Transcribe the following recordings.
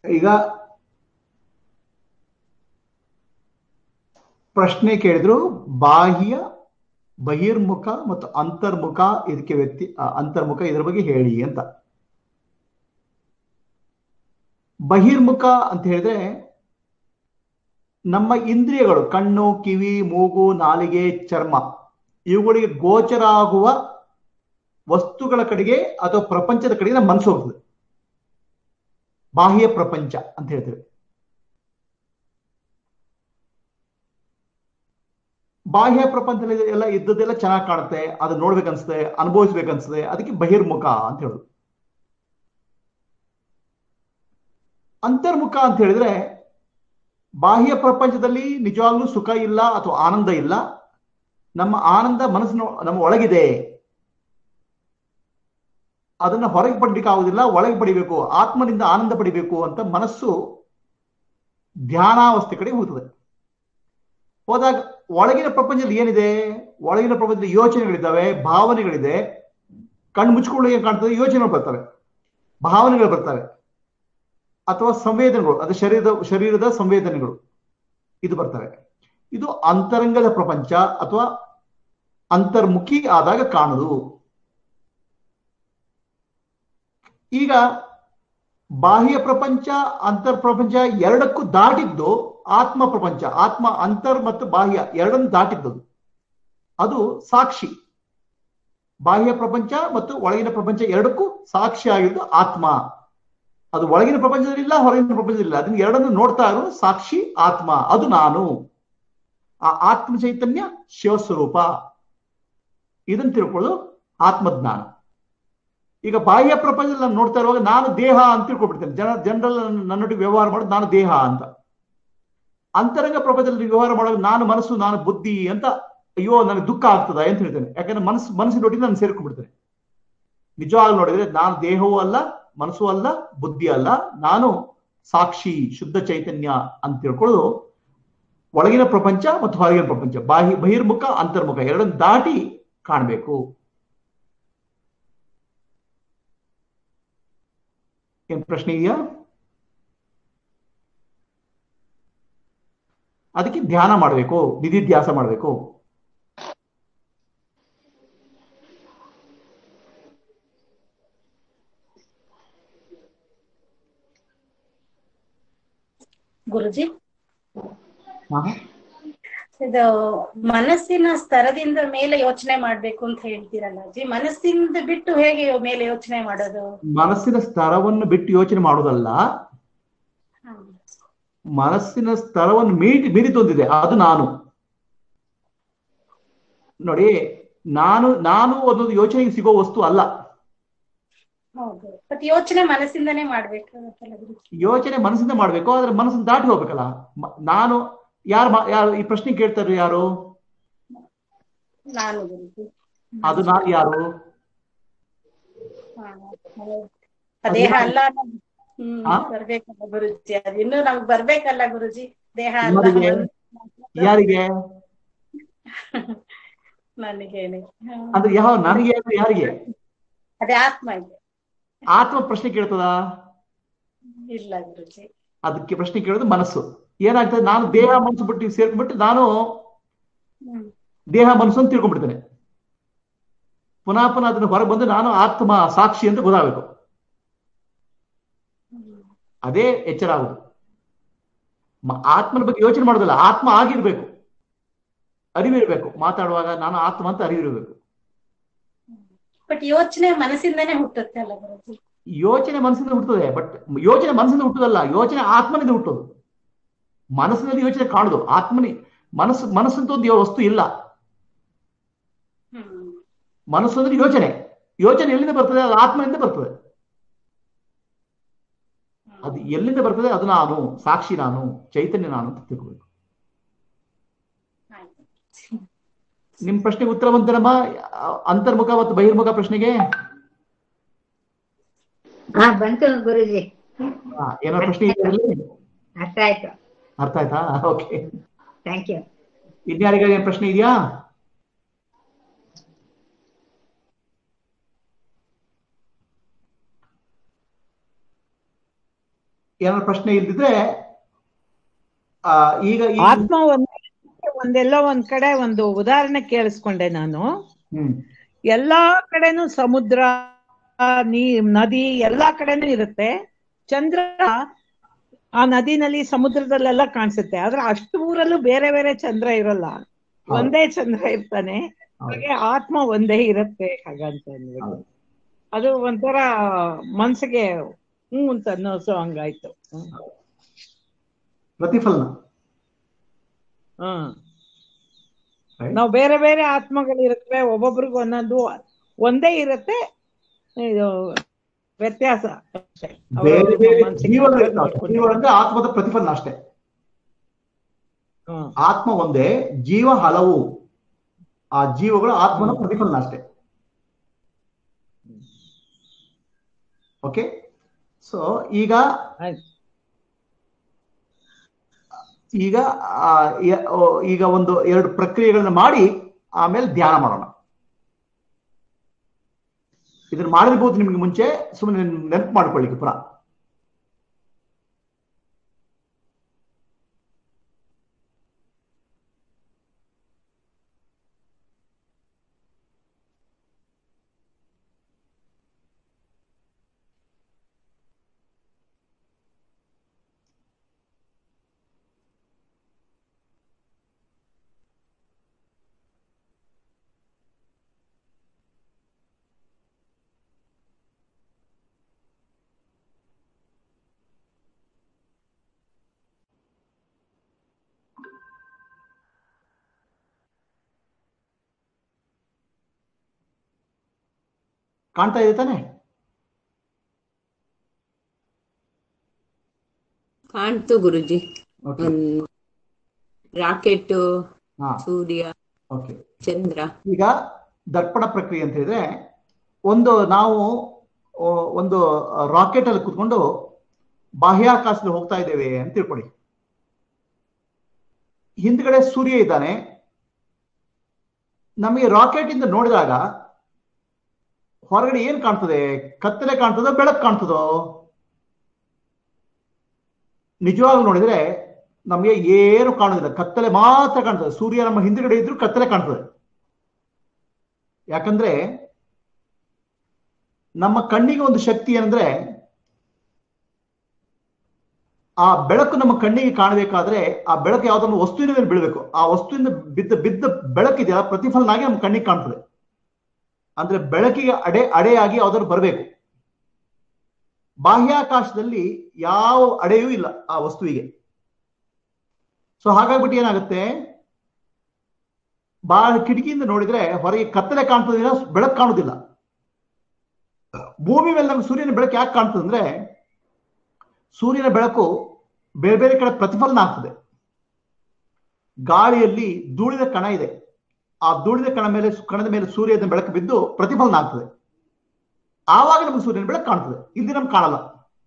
ಈಗ ಪ್ರಶ್ನೆ ಕೇಳಿದ್ರು ಬಾಹ್ಯ ಬಹಿರ್ಮುಖ ಮತ್ತು ಅಂತರ್ಮುಖ ಇದಕ್ಕೆ ವ್ಯಕ್ತಿ ಆ, ಅಂತರ್ಮುಖ ಇದರ ಬಗ್ಗೆ ಹೇಳಿ ಅಂತ ಬಹಿರ್ಮುಖ ಅಂತ ಹೇಳಿದ್ರೆ ನಮ್ಮ ಇಂದ್ರಿಯಗಳು ಕಣ್ಣು ಕಿವಿ ಮೂಗು ನಾಲಿಗೆ ಚರ್ಮ ಇವುಗಳಿಗೆ ಗೋಚರ ಆಗುವ ವಸ್ತುಗಳ ಕಡೆಗೆ ಅಥವಾ ಪ್ರಪಂಚದ ಕಡೆಗೆ ನಮ್ಮ ಮನಸ್ಸು ಹೋಗ್ತದೆ ಬಾಹ್ಯ ಪ್ರಪಂಚ ಅಂತ ಹೇಳ್ತೇವೆ ಬಾಹ್ಯ ಪ್ರಪಂಚದಲ್ಲಿ ಎಲ್ಲ ಇದ್ದದ್ದೆಲ್ಲ ಚೆನ್ನಾಗಿ ಕಾಣುತ್ತೆ ಅದು ನೋಡ್ಬೇಕನ್ಸುತ್ತೆ ಅನುಭವಿಸ್ಬೇಕನ್ಸುತ್ತೆ ಅದಕ್ಕೆ ಬಹಿರ್ಮುಖ ಅಂತ ಹೇಳುದು ಅಂತರ್ಮುಖ ಅಂತ ಹೇಳಿದ್ರೆ ಬಾಹ್ಯ ಪ್ರಪಂಚದಲ್ಲಿ ನಿಜವಾಗ್ಲೂ ಸುಖ ಇಲ್ಲ ಅಥವಾ ಆನಂದ ಇಲ್ಲ ನಮ್ಮ ಆನಂದ ಮನಸ್ಸಿನ ನಮ್ಮ ಒಳಗಿದೆ ಅದನ್ನ ಹೊರಗೆ ಪಡ್ಲಿಕ್ಕೆ ಆಗುದಿಲ್ಲ ಒಳಗೆ ಪಡಿಬೇಕು ಆತ್ಮನಿಂದ ಆನಂದ ಪಡಿಬೇಕು ಅಂತ ಮನಸ್ಸು ಧ್ಯಾನಾವಸ್ಥೆ ಕಡೆ ಹೋಗ್ತದೆ ಹೋದಾಗ ಒಳಗಿನ ಪ್ರಪಂಚದಲ್ಲಿ ಏನಿದೆ ಒಳಗಿನ ಪ್ರಪಂಚದಲ್ಲಿ ಯೋಚನೆಗಳಿದ್ದಾವೆ ಭಾವನೆಗಳಿದೆ ಕಣ್ಣು ಮುಚ್ಕೊಳ್ಳಿ ಏನ್ ಕಾಣ್ತದೆ ಯೋಚನೆಗಳು ಬರ್ತವೆ ಭಾವನೆಗಳು ಬರ್ತವೆ ಅಥವಾ ಸಂವೇದನೆಗಳು ಅದು ಶರೀರದ ಶರೀರದ ಸಂವೇದನೆಗಳು ಇದು ಬರ್ತವೆ ಇದು ಅಂತರಂಗದ ಪ್ರಪಂಚ ಅಥವಾ ಅಂತರ್ಮುಖಿ ಆದಾಗ ಕಾಣುದು ಈಗ ಬಾಹ್ಯ ಪ್ರಪಂಚ ಅಂತರ್ ಪ್ರಪಂಚ ಎರಡಕ್ಕೂ ದಾಟಿದ್ದು ಆತ್ಮ ಪ್ರಪಂಚ ಆತ್ಮ ಅಂತರ್ ಮತ್ತು ಬಾಹ್ಯ ಎರಡನ್ನು ದಾಟಿದ್ದದು ಅದು ಸಾಕ್ಷಿ ಬಾಹ್ಯ ಪ್ರಪಂಚ ಮತ್ತು ಒಳಗಿನ ಪ್ರಪಂಚ ಎರಡಕ್ಕೂ ಸಾಕ್ಷಿ ಆಗಿದ್ದು ಆತ್ಮ ಅದು ಒಳಗಿನ ಪ್ರಪಂಚದಲ್ಲಿಲ್ಲ ಹೊರಗಿನ ಪ್ರಪಂಚದಲ್ಲಿಲ್ಲ ಅದನ್ನ ಎರಡನ್ನು ನೋಡ್ತಾ ಇರೋ ಸಾಕ್ಷಿ ಆತ್ಮ ಅದು ನಾನು ಆ ಆತ್ಮ ಚೈತನ್ಯ ಶಿವಸ್ವರೂಪ ಇದನ್ನ ತಿಳ್ಕೊಳ್ಳೋದು ಆತ್ಮಜ್ಞಾನ ಈಗ ಬಾಹ್ಯ ಪ್ರಪಂಚದಲ್ಲಿ ನಾನು ನೋಡ್ತಾ ಇರುವಾಗ ನಾನು ದೇಹ ಅಂತ ತಿಳ್ಕೊಬಿಡ್ತೇನೆ ಜನ ಜನರಲ್ ನನ್ನೊಟ್ಟಿಗೆ ವ್ಯವಹಾರ ಮಾಡೋದು ನಾನು ದೇಹ ಅಂತ ಅಂತರಂಗ ಪ್ರಪಂಚದಲ್ಲಿ ವ್ಯವಹಾರ ಮಾಡುವಾಗ ನಾನು ಮನಸ್ಸು ನಾನು ಬುದ್ಧಿ ಅಂತ ಅಯ್ಯೋ ನನಗೆ ದುಃಖ ಆಗ್ತದ ಅಂತ ಹೇಳ್ತೇನೆ ಯಾಕಂದ್ರೆ ಮನಸ್ಸು ಮನಸ್ಸಿನೊಟ್ಟಿಗೆ ನಾನು ಸೇರ್ಕೊಂಡ್ಬಿಡ್ತೇನೆ ನಿಜವಾಗಿ ನೋಡಿದ್ರೆ ನಾನು ದೇಹವೂ ಅಲ್ಲ ಮನಸ್ಸು ಅಲ್ಲ ಬುದ್ಧಿ ಅಲ್ಲ ನಾನು ಸಾಕ್ಷಿ ಶುದ್ಧ ಚೈತನ್ಯ ಅಂತ ತಿಳ್ಕೊಳ್ಳೋದು ಒಳಗಿನ ಪ್ರಪಂಚ ಮತ್ತು ಹೊರಗಿನ ಪ್ರಪಂಚ ಬಾಹಿ ಬಹಿರ್ಮುಖ ಅಂತರ್ಮುಖ ಎರಡನ್ನು ದಾಟಿ ಕಾಣಬೇಕು ಏನ್ ಪ್ರಶ್ನೆ ಇದೆಯಾ ಅದಕ್ಕೆ ಧ್ಯಾನ ಮಾಡಬೇಕು ನಿಧಿಧ್ಯಾಸ ಮಾಡಬೇಕು ಗುರುಜಿ ಹಾ ಇದು ಮನಸ್ಸಿನ ಸ್ತರದಿಂದ ಮೇಲೆ ಯೋಚನೆ ಮಾಡ್ಬೇಕು ಅಂತ ಹೇಳ್ತೀರಲ್ಲ ಅಜ್ಜಿ ಮನಸ್ಸಿಂದ ಬಿಟ್ಟು ಹೇಗೆ ಮೇಲೆ ಯೋಚನೆ ಮಾಡೋದು ಮನಸ್ಸಿನ ಸ್ತರವನ್ನು ಬಿಟ್ಟು ಯೋಚನೆ ಮಾಡೋದಲ್ಲ ಹ್ಮ್. ಮನಸ್ಸಿನ ಸ್ತರವನ್ನು ಮೀರಿ ಮೀರಿದೊಂದಿದೆ ಅದು ನಾನು ನೋಡಿ ನಾನು ನಾನು ಅನ್ನೋದು ಯೋಚನೆಗೆ ಸಿಗೋ ವಸ್ತು ಅಲ್ಲ ಹೌದು ಬಟ್ ಯೋಚನೆ ಮನಸ್ಸಿಂದನೇ ಮಾಡ್ಬೇಕಾಗತ್ತಲ್ಲ ಗುರುಜಿ ಯೋಚನೆ ಮನಸ್ಸಿಂದ ಮಾಡ್ಬೇಕು ಆದ್ರೆ ಮನಸ್ಸನ್ನು ದಾಟಿ ಹೋಗ್ಬೇಕಲ್ಲ ಮ- ನಾನು ಯಾರು ಯಾರು ಈ ಪ್ರಶ್ನೆ ಕೇಳ್ತಾರೆ ಯಾರು ನಾನು ಗುರುಜಿ ಅದು ನಾನು ಯಾರು ಹಾ, ಹೌದು. ಆ ದೇಹ ಅಲ್ಲ ಅನ್ನೋದು- ಹ್ಮ್ ಹಾ? ಬರ್ಬೇಕಲ್ಲ ಗುರುಜಿ ಅದು ಇನ್ನೂ ನಮ್ಗ್ ಬರ್ಬೇಕಲ್ಲ ಗುರುಜಿ ದೇಹ ಅಲ್ಲ ಯಾರಿಗೆ? ಅನ್ನೋದು. ಯಾರಿಗೆ ನನಗೇನೆ ಹಾ. ಅಂದ್ರೆ ಯಾವ ನನಗೆ ಅಂದ್ರೆ ಯಾರಿಗೆ ಅದೇ ಆತ್ಮ ಇದೆ ಆತ್ಮ ಪ್ರಶ್ನೆ ಕೇಳ್ತದ ಇಲ್ಲ ಗುರುಜಿ ಅದಕ್ಕೆ ಪ್ರಶ್ನೆ ಕೇಳೋದು ಮನಸ್ಸು ಏನಾಗ್ತದೆ ನಾನು ದೇಹ ಮನಸ್ಸು ಬಿಟ್ಟು ಸೇರ್ಕೊಂಡ್ಬಿಟ್ಟು ನಾನು ಹ್ಮ್ ದೇಹ ಮನಸ್ಸು ಅಂತ ತಿಳ್ಕೊಂಡ್ಬಿಡ್ತೇನೆ ಪುನಃ ಪುನಃ ಅದನ್ನ ಹೊರಗೆ ಬಂದು ನಾನು ಆತ್ಮ ಸಾಕ್ಷಿ ಅಂತ ಗೊತ್ತಾಗಬೇಕು ಹ್ಮ್. ಅದೇ ಎಚ್ಚರ ಆಗುದು ಮ- ಆತ್ಮನ ಬಗ್ಗೆ ಯೋಚನೆ ಮಾಡೋದಲ್ಲ ಆತ್ಮ ಆಗಿರ್ಬೇಕು ಅರಿವಿರ್ಬೇಕು ಮಾತಾಡುವಾಗ ನಾನು ಆತ್ಮ ಅಂತ ಅರಿವಿರ್ಬೇಕು ಬಟ್ ಯೋಚನೆ ಮನಸ್ಸಿಂದನೇ ಹುಟ್ಟುತ್ತೆ ಅಲ್ಲ ಗುರುಜಿ ಯೋಚನೆ ಮನಸ್ಸಿಂದ ಹುಟ್ಟುತ್ತದೆ ಬಟ್ ಯೋಚನೆ ಮನಸ್ಸಿಂದ ಹುಟ್ಟುದಲ್ಲ ಯೋಚನೆ ಆತ್ಮನಿಂದ ಹುಟ್ಟೋದು ಮನಸ್ಸಿನಲ್ಲಿ ಯೋಚನೆ ಕಾಣುದು ಆತ್ಮನಿ ಮನಸ್ಸು ಮನಸ್ಸಂತ ಒಂದು ವಸ್ತು ಇಲ್ಲ ಹ್ಮ್ ಮನಸ್ಸು ಅಂದ್ರೆ ಯೋಚನೆ ಯೋಚನೆ ಎಲ್ಲಿಂದ ಬರ್ತದೆ ಅದು ಆತ್ಮನಿಂದ ಬರ್ತದೆ ಅದು ಎಲ್ಲಿಂದ ಬರ್ತದೆ ಅದು ನಾನು ಸಾಕ್ಷಿ ನಾನು ಚೈತನ್ಯ ನಾನು ಅಂತ ತಿಳ್ಕೊಬೇಕು ಆಯ್ತು. ನಿಮ್ ಪ್ರಶ್ನೆಗೆ ಉತ್ತರ ಬಂತೇನಮ್ಮ ಅಂತರ್ಮುಖ ಮತ್ತು ಬಹಿರ್ಮುಖ ಪ್ರಶ್ನೆಗೆ ಹಾ ಬಂತು ಗುರುಜಿ ಆ, ಏನೋ ಪ್ರಶ್ನೆ ಇದೆ ಅದ್ರಲ್ಲಿ? ಅರ್ಥ ಆಯ್ತು ಅರ್ಥ ಆಯ್ತಾ ಓಕೆ ಥ್ಯಾಂಕ್ ಯು ಇನ್ಯಾರಿಗ ಏನ್ ಪ್ರಶ್ನೆ ಇದೆಯಾ ಏನಾದ್ರು ಪ್ರಶ್ನೆ ಇಲ್ದಿದ್ರೆ ಆ, ಈಗ ಈ ಆತ್ಮ ಒಂದ್ ಒಂದೆಲ್ಲೋ ಒಂದ್ ಕಡೆ ಒಂದು ಉದಾಹರಣೆ ಕೇಳಿಸ್ಕೊಂಡೆ ನಾನು ಹ್ಮ್ ಎಲ್ಲಾ ಕಡೆನೂ ಸಮುದ್ರ ನೀ ನದಿ ಎಲ್ಲಾ ಕಡೆನೂ ಇರುತ್ತೆ ಚಂದ್ರ ಆ ನದಿನಲ್ಲಿ ಸಮುದ್ರದಲ್ಲೆಲ್ಲ ಕಾಣಿಸುತ್ತೆ ಆದ್ರೆ ಅಷ್ಟು ಊರಲ್ಲೂ ಬೇರೆ ಬೇರೆ ಚಂದ್ರ ಇರಲ್ಲ ಒಂದೇ ಚಂದ್ರ ಇರ್ತಾನೆ ಹಾಗೆ ಆತ್ಮ ಒಂದೇ ಇರುತ್ತೆ ಹಾಗಂತ ಅಂದ್ಬಿಟ್ಟು ಹೌದು. ಅದು ಒಂಥರ ಮನ್ಸಿಗೆ ಹ್ಞೂ ಅಂತ ಅನ್ನಿಸೋ ಹಂಗಾಯ್ತು ಹ್ಮ್. ಪ್ರತಿಫಲನ ಹ್ಮ್ Right? ನಾವು ಬೇರೆ ಬೇರೆ ಆತ್ಮಗಳು ಇರುತ್ತವೆ ಒಬ್ಬೊಬ್ರಿಗೆ ಒಂದೊಂದು ಒಂದೇ ಇರುತ್ತೆ ಇದು ವ್ಯತ್ಯಾಸ ಅಷ್ಟೇ. ಅವ್ರ ಬೇರೆ ಬೇರೆ ಮನ್ಸಿಗೆ ಜೀವಗಳು ತಕ್ಕಂತೆ ಇರ್ತಾವೆ. ನೋಡ್ಕೊಂಡು. ಜೀವಗಳಂದ್ರೆ ಆತ್ಮದ ಪ್ರತಿಫಲನ ಅಷ್ಟೇ ಹ್ಮ್. ಆತ್ಮ ಒಂದೇ ಜೀವ ಹಲವು ಆ ಜೀವಗಳು ಆತ್ಮನ ಪ್ರತಿಫಲನ ಅಷ್ಟೇ ಓಕೆ ಸೊ ಈಗ ಆಯ್ತು. ಈಗ ಆ, ಯ- ಓ, ಈಗ ಒಂದು ಎರಡು ಪ್ರಕ್ರಿಯೆಗಳನ್ನ ಮಾಡಿ ಆಮೇಲೆ ಧ್ಯಾನ ಮಾಡೋಣ ಇದನ್ನ ಮಾಡಿರ್ಬೋದು ನಿಮ್ಗೆ ಮುಂಚೆ ಸುಮ್ಮನೆ ನೆನಪು ಮಾಡ್ಕೊಳ್ಳಿಕ್ಕೆ ಪುರ ಕಾಣ್ತಾ ಇದೆ ತಾನೆ ಕಾಣ್ತು ಗುರುಜಿ ಓಕೆ ಒಂದ್ ರಾಕೆಟ್ ಹಾ ಸೂರ್ಯ ಓಕೆ ಚಂದ್ರ ಈಗ ದರ್ಪಣ ಪ್ರಕ್ರಿಯೆ ಅಂತ ಹೇಳಿದ್ರೆ ಒಂದು ನಾವು ಆ, ಒಂದು ರಾಕೆಟ್ ಅಲ್ಲಿ ಕುತ್ಕೊಂಡು ಬಾಹ್ಯಾಕಾಶದಲ್ಲಿ ಹೋಗ್ತಾ ಇದ್ದೇವೆ ಅಂತ ತಿಳ್ಕೊಳ್ಳಿ ಹಿಂದ್ಗಡೆ ಸೂರ್ಯ ಇದ್ದಾನೆ ನಮಗೆ ರಾಕೆಟ್ ಇಂದ ನೋಡಿದಾಗ ಹೊರಗಡೆ ಏನ್ ಕಾಣ್ತದೆ ಕತ್ತಲೆ ಕಾಣ್ತದೋ ಬೆಳಕು ಕಾಣ್ತದೋ ನಿಜವಾಗ್ಲೂ ನೋಡಿದ್ರೆ ನಮಗೆ ಏನು ಕಾಣೋದಿಲ್ಲ ಕತ್ತಲೆ ಮಾತ್ರ ಕಾಣ್ತದೆ ಸೂರ್ಯ ನಮ್ಮ ಹಿಂದ್ಗಡೆ ಇದ್ರೂ ಕತ್ತಲೆ ಕಾಣ್ತದೆ ಯಾಕಂದ್ರೆ ನಮ್ಮ ಕಣ್ಣಿಗೆ ಒಂದು ಶಕ್ತಿ ಏನಂದ್ರೆ ಆ ಬೆಳಕು ನಮ್ಮ ಕಣ್ಣಿಗೆ ಕಾಣಬೇಕಾದ್ರೆ ಆ ಬೆಳಕು ಯಾವ್ದೊಂದು ವಸ್ತುವಿನ ಮೇಲೆ ಬೀಳಬೇಕು ಆ ವಸ್ತುವಿಂದ ಬಿದ್ದ ಬಿದ್ದ ಬೆಳಕಿದೆಯಲ್ಲ ಪ್ರತಿಫಲನಾಗಿ ನಮ್ಮ ಕಣ್ಣಿಗೆ ಕಾಣ್ತದೆ ಅಂದ್ರೆ ಬೆಳಕಿಗೆ ಅಡೆ ಅಡೆಯಾಗಿ ಯಾವ್ದಾದ್ರು ಬರಬೇಕು ಬಾಹ್ಯಾಕಾಶದಲ್ಲಿ ಯಾವ ಅಡೆಯೂ ಇಲ್ಲ ಆ ವಸ್ತುವಿಗೆ ಸೊ ಹಾಗಾಗ್ಬಿಟ್ಟು ಏನಾಗುತ್ತೆ ಬಹಳ ಕಿಟಕಿಯಿಂದ ನೋಡಿದ್ರೆ ಹೊರಗೆ ಕತ್ತಲೆ ಕಾಣ್ತದಿಲ್ಲ ಬೆಳಕು ಕಾಣುದಿಲ್ಲ ಭೂಮಿ ಮೇಲೆ ನಮ್ಗೆ ಸೂರ್ಯನ ಬೆಳಕು ಯಾಕೆ ಕಾಣ್ತದೆ ಅಂದ್ರೆ ಸೂರ್ಯನ ಬೆಳಕು ಬೇರೆ ಬೇರೆ ಕಡೆ ಪ್ರತಿಫಲನ ಆಗ್ತದೆ ಗಾಳಿಯಲ್ಲಿ ಧೂಳಿದ ಕಣ ಇದೆ ಆ ಧೂಳಿದ ಕಣ ಮೇಲೆ ಕಣದ ಮೇಲೆ ಸೂರ್ಯನ ಬೆಳಕು ಬಿದ್ದು ಪ್ರತಿಫಲನ ಆಗ್ತದೆ ಆವಾಗ ನಮಗೆ ಸೂರ್ಯನ ಬೆಳಕು ಕಾಣ್ತದೆ ಇಲ್ಲಿ ನಮ್ಗೆ ಕಾಣಲ್ಲ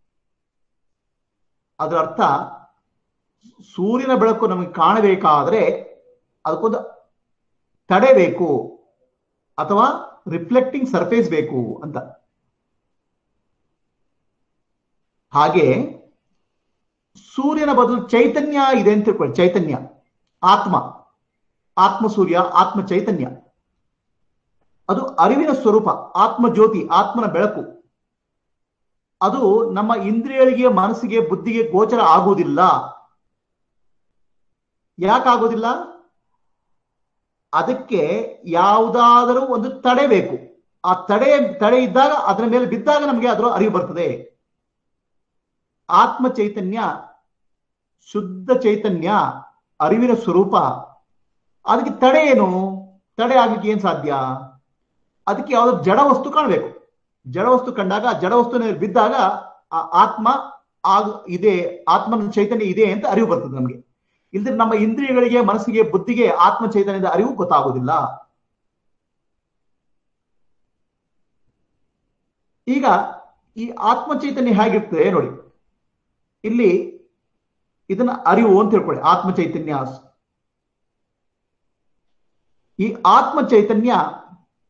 ಅದರ ಅರ್ಥ ಸೂರ್ಯನ ಬೆಳಕು ನಮಗೆ ಕಾಣಬೇಕಾದ್ರೆ ಅದಕ್ಕೊಂದು ತಡೆ ಬೇಕು ಅಥವಾ ರಿಫ್ಲೆಕ್ಟಿಂಗ್ ಸರ್ಫೇಸ್ ಬೇಕು ಅಂತ ಹಾಗೆ ಸೂರ್ಯನ ಬದಲು ಚೈತನ್ಯ ಇದೆ ಅಂತ ತಿಳ್ಕೊಳ್ಳಿ ಚೈತನ್ಯ ಆತ್ಮ ಆತ್ಮ ಸೂರ್ಯ ಆತ್ಮ ಚೈತನ್ಯ ಅದು ಅರಿವಿನ ಸ್ವರೂಪ ಆತ್ಮ ಜ್ಯೋತಿ ಆತ್ಮನ ಬೆಳಕು ಅದು ನಮ್ಮ ಇಂದ್ರಿಯಗಳಿಗೆ ಮನಸ್ಸಿಗೆ ಬುದ್ಧಿಗೆ ಗೋಚರ ಆಗುವುದಿಲ್ಲ ಯಾಕಾಗೋದಿಲ್ಲ ಅದಕ್ಕೆ ಯಾವುದಾದರೂ ಒಂದು ತಡೆ ಬೇಕು ಆ ತಡೆ ತಡೆ ಇದ್ದಾಗ ಅದರ ಮೇಲೆ ಬಿದ್ದಾಗ ನಮಗೆ ಅದರ ಅರಿವು ಬರ್ತದೆ ಆತ್ಮ ಚೈತನ್ಯ ಶುದ್ಧ ಚೈತನ್ಯ ಅರಿವಿನ ಸ್ವರೂಪ ಅದಕ್ಕೆ ತಡೆ ಏನು ತಡೆ ಆಗ್ಲಿಕ್ಕೆ ಏನ್ ಸಾಧ್ಯ ಅದಕ್ಕೆ ಯಾವ್ದಾದ್ರು ಜಡ ವಸ್ತು ಕಾಣಬೇಕು ಜಡ ವಸ್ತು ಕಂಡಾಗ ಆ ಜಡ ವಸ್ತುವಿನ ಮೇಲೆ ಬಿದ್ದಾಗ ಆ ಆತ್ಮ ಆಗ ಇದೆ ಆತ್ಮನ ಚೈತನ್ಯ ಇದೆ ಅಂತ ಅರಿವು ಬರ್ತದೆ ನಮಗೆ ಇಲ್ದ್ರೆ ನಮ್ಮ ಇಂದ್ರಿಯಗಳಿಗೆ ಮನಸ್ಸಿಗೆ ಬುದ್ಧಿಗೆ ಆತ್ಮ ಚೈತನ್ಯದ ಅರಿವು ಗೊತ್ತಾಗುವುದಿಲ್ಲ ಈಗ ಈ ಆತ್ಮ ಚೈತನ್ಯ ಹೇಗಿರ್ತದೆ ನೋಡಿ ಇಲ್ಲಿ ಇದನ್ನ ಅರಿವು ಅಂತ ತಿಳ್ಕೊಳ್ಳಿ ಆತ್ಮ ಚೈತನ್ಯ ಈ ಆತ್ಮ ಚೈತನ್ಯ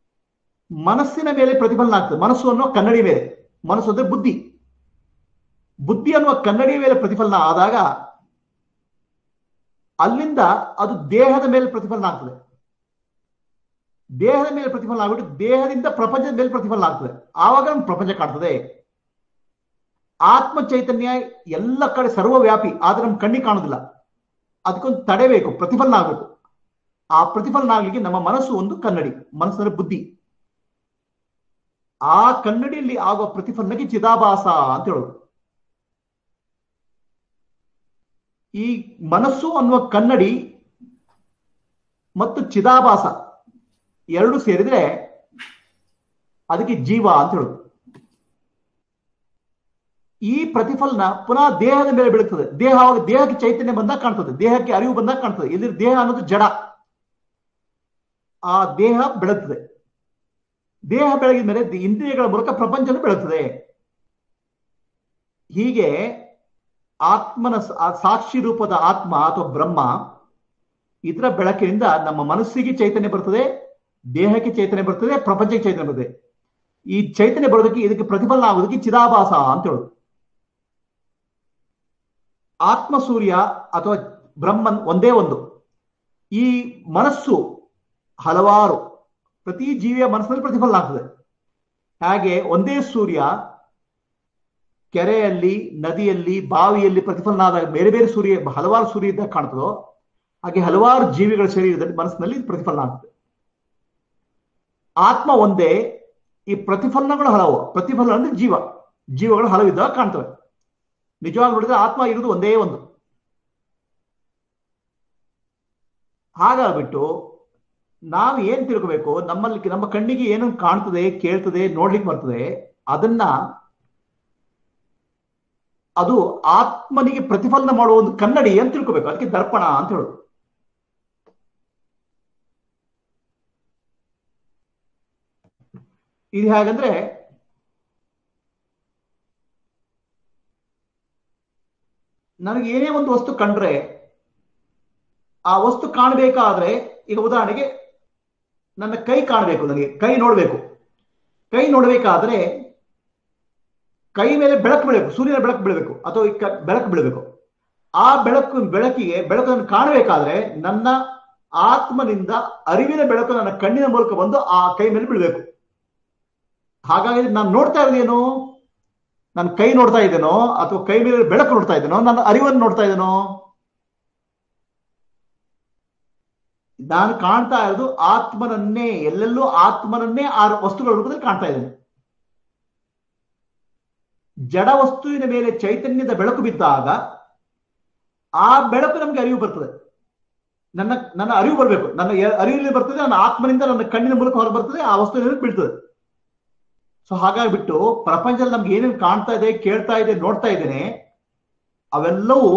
ಮನಸ್ಸಿನ ಮೇಲೆ ಪ್ರತಿಫಲನ ಆಗ್ತದೆ ಮನಸ್ಸು ಅನ್ನೋ ಕನ್ನಡಿ ಮೇಲೆ ಮನಸ್ಸು ಅಂದ್ರೆ ಬುದ್ಧಿ ಬುದ್ಧಿ ಅನ್ನುವ ಕನ್ನಡಿಯ ಮೇಲೆ ಪ್ರತಿಫಲನ ಆದಾಗ ಅಲ್ಲಿಂದ ಅದು ದೇಹದ ಮೇಲೆ ಪ್ರತಿಫಲನ ಆಗ್ತದೆ ದೇಹದ ಮೇಲೆ ಪ್ರತಿಫಲನ ಆಗ್ಬಿಟ್ಟು ದೇಹದಿಂದ ಪ್ರಪಂಚದ ಮೇಲೆ ಪ್ರತಿಫಲನ ಆಗ್ತದೆ ಆವಾಗ ನಮ್ಗೆ ಪ್ರಪಂಚ ಕಾಣ್ತದೆ ಆತ್ಮ ಚೈತನ್ಯ ಎಲ್ಲ ಕಡೆ ಸರ್ವವ್ಯಾಪಿ ಆದ್ರೆ ನಮ್ ಕಣ್ಣಿಗೆ ಕಾಣುದಿಲ್ಲ ಅದಕ್ಕೊಂದು ತಡೆಬೇಕು ಪ್ರತಿಫಲನ ಆಗಬೇಕು ಆ ಪ್ರತಿಫಲನ ಆಗ್ಲಿಕ್ಕೆ ನಮ್ಮ ಮನಸ್ಸು ಒಂದು ಕನ್ನಡಿ ಮನಸ್ಸಿನ ಬುದ್ಧಿ ಆ ಕನ್ನಡಿಯಲ್ಲಿ ಆಗುವ ಪ್ರತಿಫಲನಕ್ಕೆ ಚಿದಾಭಾಸ ಅಂತ ಹೇಳೋದು ಈ ಮನಸ್ಸು ಅನ್ನುವ ಕನ್ನಡಿ ಮತ್ತು ಚಿದಾಭಾಸ ಎರಡು ಸೇರಿದ್ರೆ ಅದಕ್ಕೆ ಜೀವ ಅಂತ ಹೇಳುದು ಈ ಪ್ರತಿಫಲನ ಪುನಃ ದೇಹದ ಮೇಲೆ ಬೀಳುತ್ತದೆ ದೇಹ ಅವಾಗ ದೇಹಕ್ಕೆ ಚೈತನ್ಯ ಬಂದಾಗ ಕಾಣ್ತದೆ ದೇಹಕ್ಕೆ ಅರಿವು ಬಂದಾಗ ಕಾಣ್ತದೆ ಇಲ್ಲಿ ದೇಹ ಅನ್ನೋದು ಜಡ ಆ ದೇಹ ಬೆಳಗ್ತದೆ ದೇಹ ಬೆಳಗಿದ ಮೇಲೆ ಇಂದ್ರಿಯಗಳ ಮೂಲಕ ಪ್ರಪಂಚನು ಬೆಳಗ್ತದೆ ಹೀಗೆ ಆತ್ಮನ ಆ ಸಾಕ್ಷಿ ರೂಪದ ಆತ್ಮ ಅಥವಾ ಬ್ರಹ್ಮ ಇದರ ಬೆಳಕಿನಿಂದ ನಮ್ಮ ಮನಸ್ಸಿಗೆ ಚೈತನ್ಯ ಬರ್ತದೆ ದೇಹಕ್ಕೆ ಚೈತನ್ಯ ಬರ್ತದೆ ಪ್ರಪಂಚಕ್ಕೆ ಚೈತನ್ಯ ಬರ್ತದೆ ಈ ಚೈತನ್ಯ ಬರೋದಕ್ಕೆ ಇದಕ್ಕೆ ಪ್ರತಿಫಲನ ಆಗೋದಕ್ಕೆ ಚಿದಾಭಾಸ ಅಂತ ಹೇಳುದು ಆತ್ಮ ಸೂರ್ಯ ಅಥವಾ ಬ್ರಹ್ಮನ್ ಒಂದೇ ಒಂದು ಈ ಮನಸ್ಸು ಹಲವಾರು ಪ್ರತಿ ಜೀವಿಯ ಮನಸ್ಸಿನಲ್ಲಿ ಪ್ರತಿಫಲನ ಆಗ್ತದೆ ಹಾಗೆ ಒಂದೇ ಸೂರ್ಯ ಕೆರೆಯಲ್ಲಿ ನದಿಯಲ್ಲಿ ಬಾವಿಯಲ್ಲಿ ಪ್ರತಿಫಲನ ಆದಾಗ ಬೇರೆ ಬೇರೆ ಸೂರ್ಯ ಹಲವಾರು ಸೂರ್ಯ ಇದ್ದಾಗ ಕಾಣ್ತದೋ ಹಾಗೆ ಹಲವಾರು ಜೀವಿಗಳ ಶರೀರದಲ್ಲಿ ಮನಸ್ಸಿನಲ್ಲಿ ಪ್ರತಿಫಲನ ಆಗ್ತದೆ ಆತ್ಮ ಒಂದೇ ಈ ಪ್ರತಿಫಲನಗಳು ಹಲವು ಪ್ರತಿಫಲನ ಅಂದ್ರೆ ಜೀವ ಜೀವಗಳು ಹಲವಿದ್ದಾಗ ಕಾಣ್ತವೆ ನಿಜವಾಗಿ ನೋಡಿದ್ರೆ ಆತ್ಮ ಇರುವುದು ಒಂದೇ ಒಂದು ಹಾಗಾಗ್ಬಿಟ್ಟು ನಾವು ಏನ್ ತಿಳ್ಕೋಬೇಕು ನಮ್ಮಲ್ಲಿ ನಮ್ಮ ಕಣ್ಣಿಗೆ ಏನು ಕಾಣ್ತದೆ ಕೇಳ್ತದೆ ನೋಡ್ಲಿಕ್ಕೆ ಬರ್ತದೆ ಅದನ್ನ ಅದು ಆತ್ಮನಿಗೆ ಪ್ರತಿಫಲನ ಮಾಡುವ ಒಂದು ಕನ್ನಡಿ ಅಂತ ತಿಳ್ಕೋಬೇಕು ಅದಕ್ಕೆ ದರ್ಪಣ ಅಂತ ಹೇಳೋದು ಇದು ಹೇಗಂದ್ರೆ ನನಗೆ ಏನೇ ಒಂದು ವಸ್ತು ಕಂಡ್ರೆ ಆ ವಸ್ತು ಕಾಣಬೇಕಾದ್ರೆ ಈಗ ಉದಾಹರಣೆಗೆ ನನ್ನ ಕೈ ಕಾಣಬೇಕು ನನಗೆ ಕೈ ನೋಡ್ಬೇಕು ಕೈ ನೋಡ್ಬೇಕಾದ್ರೆ ಕೈ ಮೇಲೆ ಬೆಳಕು ಬೀಳಬೇಕು ಸೂರ್ಯನ ಬೆಳಕು ಬೀಳಬೇಕು ಅಥವಾ ಈ ಕ- ಬೆಳಕು ಬೀಳಬೇಕು ಆ ಬೆಳಕು ಬೆಳಕಿಗೆ ಬೆಳಕನ್ನು ಕಾಣಬೇಕಾದ್ರೆ ನನ್ನ ಆತ್ಮನಿಂದ ಅರಿವಿನ ಬೆಳಕು ನನ್ನ ಕಣ್ಣಿನ ಮೂಲಕ ಬಂದು ಆ ಕೈ ಮೇಲೆ ಬೀಳಬೇಕು ಹಾಗಾಗಿ ನಾನು ನೋಡ್ತಾ ಇರೋದೇನು ನನ್ನ ಕೈ ನೋಡ್ತಾ ಇದ್ದೇನೋ ಅಥವಾ ಕೈ ಮೇಲೆ ಬೆಳಕು ನೋಡ್ತಾ ಇದ್ದೇನೋ ನನ್ನ ಅರಿವನ್ನು ನೋಡ್ತಾ ಇದ್ದೇನೋ ನಾನು ಕಾಣ್ತಾ ಇರೋದು ಆತ್ಮನನ್ನೇ ಎಲ್ಲೆಲ್ಲೂ ಆತ್ಮನನ್ನೇ ಆ ವಸ್ತುಗಳ ರೂಪದಲ್ಲಿ ಕಾಣ್ತಾ ಇದ್ದೇನೆ ಜಡ ವಸ್ತುವಿನ ಮೇಲೆ ಚೈತನ್ಯದ ಬೆಳಕು ಬಿದ್ದಾಗ ಆ ಬೆಳಕು ನಮ್ಗೆ ಅರಿವು ಬರ್ತದೆ ನನ್ನ ನನ್ನ ಅರಿವು ಬರಬೇಕು ನನ್ನ ಯ- ಅರಿವಿನಲ್ಲಿ ಬರ್ತದೆ ನನ್ನ ಆತ್ಮನಿಂದ ನನ್ನ ಕಣ್ಣಿನ ಮೂಲಕ ಹೊರ ಬರ್ತದೆ ಆ ವಸ್ತುವಿನ ಬೀಳ್ತದೆ ಸೊ ಹಾಗಾಗ್ಬಿಟ್ಟು ಪ್ರಪಂಚದಲ್ಲಿ ನಮ್ಗೆ ಏನೇನು ಕಾಣ್ತಾ ಇದೆ ಕೇಳ್ತಾ ಇದೆ ನೋಡ್ತಾ ಇದ್ದೇನೆ ಅವೆಲ್ಲವೂ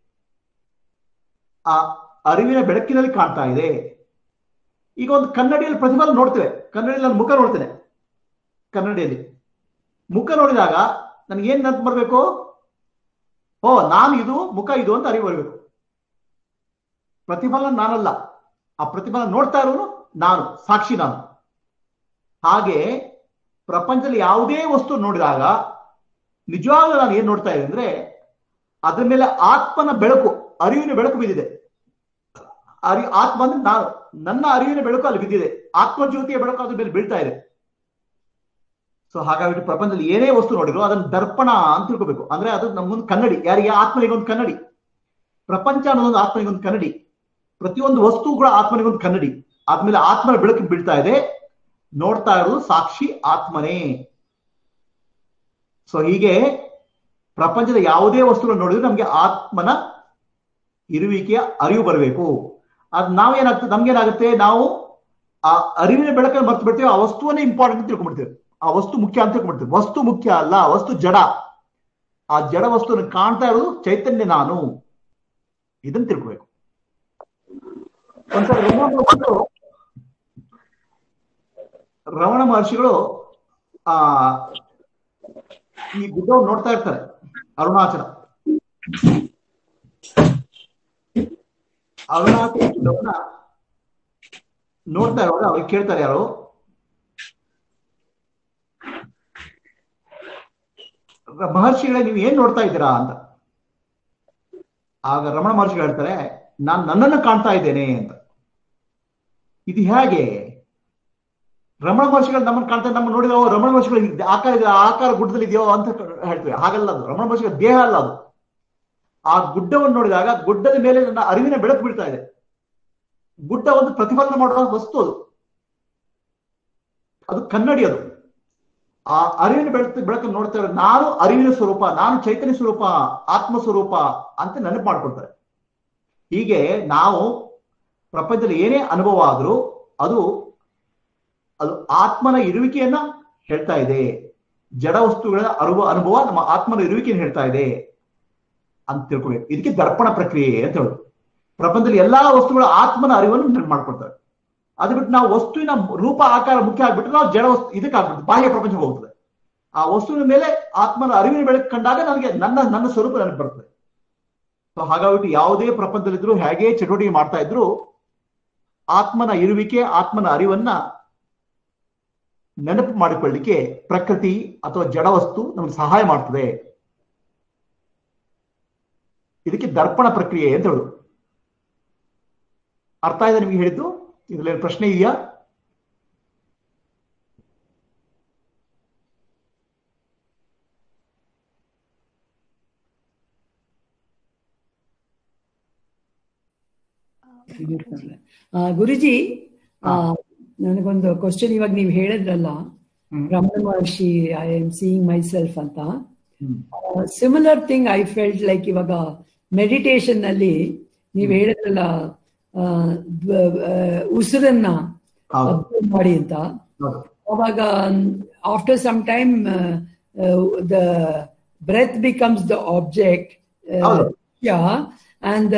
ಆ ಅರಿವಿನ ಬೆಳಕಿನಲ್ಲಿ ಕಾಣ್ತಾ ಇದೆ ಈಗ ಒಂದು ಕನ್ನಡಿಯಲ್ಲಿ ಪ್ರತಿಫಲ ನೋಡ್ತೇವೆ ಕನ್ನಡಿಯಲ್ಲಿ ನಾನು ಮುಖ ನೋಡ್ತೇನೆ ಕನ್ನಡಿಯಲ್ಲಿ ಮುಖ ನೋಡಿದಾಗ ನನಗೆ ಏನ್ ನೆನಪು ಬರ್ಬೇಕು ಓ ನಾನು ಇದು ಮುಖ ಇದು ಅಂತ ಅರಿವು ಬರಬೇಕು ಪ್ರತಿಫಲನ ನಾನಲ್ಲ ಆ ಪ್ರತಿಫಲನ ನೋಡ್ತಾ ಇರೋನು ನಾನು ಸಾಕ್ಷಿ ನಾನು ಹಾಗೆ ಪ್ರಪಂಚದಲ್ಲಿ ಯಾವುದೇ ವಸ್ತು ನೋಡಿದಾಗ ನಿಜವಾಗ್ಲೂ ನಾನು ಏನ್ ನೋಡ್ತಾ ಇದ್ದೆ ಅಂದ್ರೆ ಅದ್ರ ಮೇಲೆ ಆತ್ಮನ ಬೆಳಕು ಅರಿವಿನ ಬೆಳಕು ಬಿದ್ದಿದೆ ಅರಿ ಆತ್ಮ ಅಂದ್ರೆ ನಾನು ನನ್ನ ಅರಿವಿನ ಬೆಳಕು ಅಲ್ಲಿ ಬಿದ್ದಿದೆ ಆತ್ಮಜ್ಯೋತಿಯ ಬೆಳಕು ಅದ್ರ ಮೇಲೆ ಬೀಳ್ತಾ ಇದೆ ಸೊ ಹಾಗಾಗಿ ಪ್ರಪಂಚದಲ್ಲಿ ಏನೇ ವಸ್ತು ನೋಡಿದ್ರು ಅದನ್ನ ದರ್ಪಣ ಅಂತ ತಿಳ್ಕೋಬೇಕು ಅಂದ್ರೆ ಅದು ನಮ್ಗೊಂದು ಕನ್ನಡಿ ಯಾರಿಗೆ ಆತ್ಮನಿಗೊಂದು ಕನ್ನಡಿ ಪ್ರಪಂಚ ಅನ್ನೋದೊಂದು ಆತ್ಮನಿಗೊಂದು ಕನ್ನಡಿ ಪ್ರತಿಯೊಂದು ವಸ್ತು ಕೂಡ ಆತ್ಮನಿಗೊಂದು ಕನ್ನಡಿ ಆದ್ಮೇಲೆ ಆತ್ಮನ ಬೆಳಕು ಬೀಳ್ತಾ ಇದೆ ನೋಡ್ತಾ ಇರೋದು ಸಾಕ್ಷಿ ಆತ್ಮನೇ ಸೊ ಹೀಗೆ ಪ್ರಪಂಚದ ಯಾವುದೇ ವಸ್ತುಗಳು ನೋಡಿದ್ರೆ ನಮ್ಗೆ ಆತ್ಮನ ಇರುವಿಕೆಯ ಅರಿವು ಬರಬೇಕು ಅದ್ ನಾವೇನಾಗ್ತದೆ ನಮ್ಗೇನಾಗುತ್ತೆ ನಾವು ಆ ಅರಿವಿನ ಬೆಳಕನ್ನು ಮರ್ತು ಬಿಡ್ತೇವೆ ಆ ವಸ್ತುವನ್ನೇ ಇಂಪಾರ್ಟೆಂಟ್ ಅಂತ ತಿಳ್ಕೊಂಡ್ಬಿಡ್ತೇವೆ ಆ ವಸ್ತು ಮುಖ್ಯ ಅಂತ ತಿಳ್ಕೊಂಡ್ಬಿಡ್ತೇವೆ ವಸ್ತು ಮುಖ್ಯ ಅಲ್ಲ ವಸ್ತು ಜಡ ಆ ಜಡ ವಸ್ತುವನ್ನು ಕಾಣ್ತಾ ಇರೋದು ಚೈತನ್ಯ ನಾನು ಇದನ್ನ ತಿಳ್ಕೊಬೇಕು ಒಂದ್ಸಲ ರಮಣ ಮಹರ್ಷಿಗಳು ರಮಣ ಮಹರ್ಷಿಗಳು ಆ ಈ ಗುಡ್ಡವನ್ನು ನೋಡ್ತಾ ಇರ್ತಾರೆ ಅರುಣಾಚಲ ಅರುಣಾಚಲ ಗುಡ್ಡವನ್ನ ನೋಡ್ತಾ ಇರುವಾಗ ಅವ್ರಿಗೆ ಕೇಳ್ತಾರೆ ಯಾರು ಮಹರ್ಷಿಗಳೇ ನೀವು ಏನ್ ನೋಡ್ತಾ ಇದ್ದೀರಾ ಅಂತ ಆಗ ರಮಣ ಮಹರ್ಷಿಗಳು ಹೇಳ್ತಾರೆ ನಾನು ನನ್ನನ್ನು ಕಾಣ್ತಾ ಇದ್ದೇನೆ ಅಂತ ಇದು ಹೇಗೆ ರಮಣ ಮಹರ್ಷಿಗಳು ನಮ್ಮನ್ನು ಕಾಣ್ತಾ ನಮ್ಮನ್ನು ನೋಡಿದ್ರೆ ಓ, ರಮಣ ಮಹರ್ಷಿಗಳು ಹೀಗೆ ಆಕಾರ ಇದೆ, ಆ ಆಕಾರ ಗುಡ್ಡದಲ್ಲಿ ಇದೆಯೋ ಅಂತ ಹೇಳ್ತೀವಿ ಹಾಗಲ್ಲ ಅದು ರಮಣ ಮಹರ್ಷಿಗಳ ದೇಹ ಅಲ್ಲ ಅದು ಆ ಗುಡ್ಡವನ್ನು ನೋಡಿದಾಗ ಗುಡ್ಡದ ಮೇಲೆ ನನ್ನ ಅರಿವಿನ ಬೆಳಕು ಬೀಳ್ತಾ ಇದೆ ಗುಡ್ಡ ಒಂದು ಪ್ರತಿಫಲನ ಮಾಡುವ ವಸ್ತು ಅದು ಅದು ಕನ್ನಡಿ ಅದು ಆ ಅರಿವಿನ ಬೆಳಕು ಬೆಳಕನ್ನು ನೋಡ್ತಾ ಇರೋ ನಾನು ಅರಿವಿನ ಸ್ವರೂಪ ನಾನು ಚೈತನ್ಯ ಸ್ವರೂಪ ಆತ್ಮ ಸ್ವರೂಪ ಅಂತ ನೆನಪು ಮಾಡ್ಕೊಳ್ತಾರೆ ಹೀಗೆ ನಾವು ಪ್ರಪಂಚದಲ್ಲಿ ಏನೇ ಅನುಭವ ಆದ್ರೂ ಅದು ಅದು ಆತ್ಮನ ಇರುವಿಕೆಯನ್ನ ಹೇಳ್ತಾ ಇದೆ ಜಡ ವಸ್ತುಗಳ ಅನುಭವ ಅನುಭವ ನಮ್ಮ ಆತ್ಮನ ಇರುವಿಕೆಯನ್ನು ಹೇಳ್ತಾ ಇದೆ ಅಂತ ತಿಳ್ಕೊಬೇಕು ಇದಕ್ಕೆ ದರ್ಪಣ ಪ್ರಕ್ರಿಯೆ ಅಂತ ಹೇಳುದು ಪ್ರಪಂಚದಲ್ಲಿ ಎಲ್ಲಾ ವಸ್ತುಗಳ ಆತ್ಮನ ಅರಿವನ್ನು ನೆನಪು ಮಾಡ್ಕೊಳ್ತಾರೆ ಅದು ಬಿಟ್ಟು ನಾವು ವಸ್ತುವಿನ ರೂಪ ಆಕಾರ ಮುಖ್ಯ ಆಗ್ಬಿಟ್ರೆ ನಾವು ಜಡ ವಸ್ತು ಇದಕ್ಕೆ ಆಗ್ಬಿಡುತ್ತೆ ಬಾಹ್ಯ ಪ್ರಪಂಚಕ್ಕೆ ಹೋಗ್ತದೆ ಆ ವಸ್ತುವಿನ ಮೇಲೆ ಆತ್ಮನ ಅರಿವಿನ ಬೆಳಕು ಕಂಡಾಗ ನನಗೆ ನನ್ನ ನನ್ನ ಸ್ವರೂಪ ನನಗೆ ಬರ್ತದೆ ಸೊ ಹಾಗಾಗ್ಬಿಟ್ಟು ಯಾವುದೇ ಪ್ರಪಂಚದಲ್ಲಿದ್ರು ಹೇಗೆ ಚಟುವಟಿಕೆ ಮಾಡ್ತಾ ಇದ್ರು ಆತ್ಮನ ಇರುವಿಕೆ ಆತ್ಮನ ಅರಿವನ್ನ ನೆನಪು ಮಾಡಿಕೊಳ್ಳಿಕ್ಕೆ ಪ್ರಕೃತಿ ಅಥವಾ ಜಡವಸ್ತು ನಮಗೆ ಸಹಾಯ ಮಾಡ್ತದೆ ಇದಕ್ಕೆ ದರ್ಪಣ ಪ್ರಕ್ರಿಯೆ ಅಂತ ಹೇಳುದು ಅರ್ಥ ಇದೆ ನಿಮಗೆ ಹೇಳಿದ್ದು ಇದ್ರಲ್ಲಿ ಪ್ರಶ್ನೆ ಇದೆಯಾ ಆ, ಗುರುಜಿ ಆ, ನನಗೊಂದು ಕ್ವಶನ್ ಇವಾಗ ನೀವು ಹೇಳಿದ್ರಲ್ಲ hmm. Ramana Maharshi I am seeing myself ಅಂತ hmm. Similar thing I felt like ಇವಾಗ ಮೆಡಿಟೇಷನ್ ನಲ್ಲಿ ನೀವು ಹೇಳಿದ್ರಲ್ಲ ಆ, ದ್ವ- ಆ, ಉಸಿರನ್ನ ಹೌದು ಅಬ್ಸರ್ವ್ ಮಾಡಿ ಅಂತ ಹೌದು ಅವಾಗ after some time the breath becomes the object ಹೌದು. And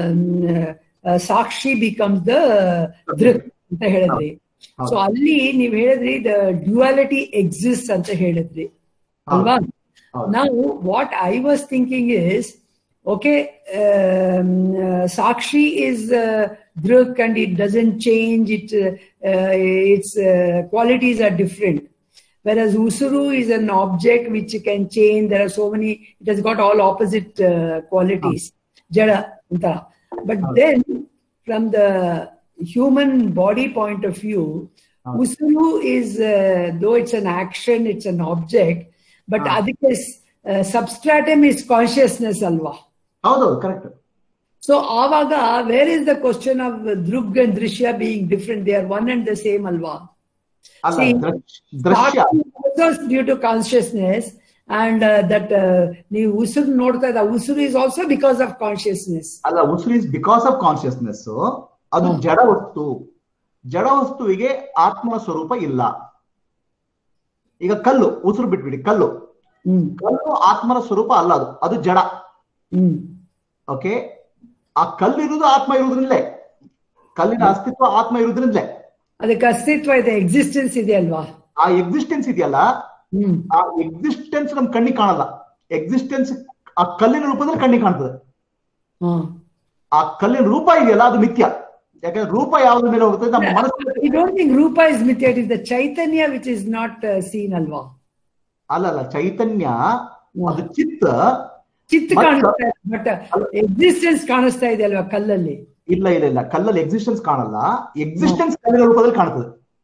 sakshi becomes the drik ಅಂತ ಹೇಳಿದ್ರಿ ಹೌದು. ಸೊ ಅಲ್ಲಿ ನೀವ್ ಹೇಳಿದ್ರಿ ದ ಡ್ಯುಯಾಲಿಟಿ ಎಕ್ಸಿಸ್ಟ್ ಅಂತ ಹೇಳಿದ್ರಿ ಹೌದು. ಅಲ್ವಾ ಹೌದು. ನಾವು what I was thinking is okay um, uh, sakshi is uh, druk and it doesn't change it uh, uh, its uh, qualities are different whereas usuru is an object which can change there are so many it has got all opposite uh, qualities jada anta. but then from the human body point of view Ah. usuru is uh, though it's an action it's an object but Ah. adhika uh, substratum is consciousness alva ಹೌದೌದು correct so avaga where is the question of drug and drishya being different they are one and the same alva ಅಲ್ಲ See, drish- drishya also is due to consciousness and uh, that uh, ನೀವು ಉಸಿರು ನೋಡ್ತಾ ಇದ್ದ ಉಸಿರು is also because of consciousness ಅಲ್ಲ ಉಸಿರು is because of consciousness ಅದು ಹ್ಮ್. ಜಡ ವಸ್ತು ಜಡ ವಸ್ತುವಿಗೆ ಆತ್ಮನ ಸ್ವರೂಪ ಇಲ್ಲ ಈಗ ಕಲ್ಲು ಉಸಿರು ಬಿಟ್ಬಿಡಿ ಕಲ್ಲು ಹ್ಮ್ ಕಲ್ಲು ಆತ್ಮನ ಸ್ವರೂಪ ಅಲ್ಲ ಅದು ಅದು ಜಡ ಹ್ಮ್ ಓಕೆ ಆ ಕಲ್ಲು ಇರುವುದು ಆತ್ಮ ಇರುವುದ್ರಿಂದಲೇ ಕಲ್ಲಿನ ಅಸ್ತಿತ್ವ ಆತ್ಮ ಇರುವುದ್ರಿಂದಲೇ ಅದಕ್ಕೆ ಅಸ್ತಿತ್ವ ಇದೆ ಎಕ್ಸಿಸ್ಟೆನ್ಸ್ ಇದೆ ಅಲ್ವಾ ಆ ಎಕ್ಸಿಸ್ಟೆನ್ಸ್ ಇದೆಯಲ್ಲ ಹ್ಮ್ ಆ ಎಕ್ಸಿಸ್ಟೆನ್ಸ್ ನಮ್ ಕಣ್ಣಿಗೆ ಕಾಣಲ್ಲ ಎಕ್ಸಿಸ್ಟೆನ್ಸ್ ಆ ಕಲ್ಲಿನ ರೂಪದಲ್ಲಿ ಕಣ್ಣಿಗೆ ಕಾಣ್ತದೆ ಹಾ ಆ ಕಲ್ಲಿನ ರೂಪ ಇದೆಯಲ್ಲ ಅದು ಮಿಥ್ಯ ಯಾಕಂದ್ರೆ ರೂಪ ಯಾವ್ದ್ರ ಮೇಲೆ ಹೋಗುತ್ತೆ ನಮ್ಮ ಮನಸ್ಸು I don't think Rupa is Mithya. It is the Chaitanya which is not uh, seen, alva. ಅಲ್ಲ ಅಲ್ಲ ಚೈತನ್ಯ ಅದು ಚಿತ್ತ ಚಿತ್ ಮತ್ತೆ- ಕಾಣಿಸ್ತಾ ಬಟ್ ಎಕ್ಸಿಸ್ಟೆನ್ಸ್ ಕಾಣಿಸ್ತಾ ಇದೆ ಅಲ್ವಾ ಕಲ್ಲಲ್ಲಿ ಇಲ್ಲ ಇಲ್ಲ ಇಲ್ಲ ಕಲ್ಲಲ್ಲಿ ಎಕ್ಸಿಸ್ಟೆನ್ಸ್ ಕಾಣಲ್ಲ ಎಕ್ಸಿಸ್ಟೆನ್ಸ್ ಕಲ್ಲಿನ ರೂಪದಲ್ಲಿ ಕಾಣ್ತದೆ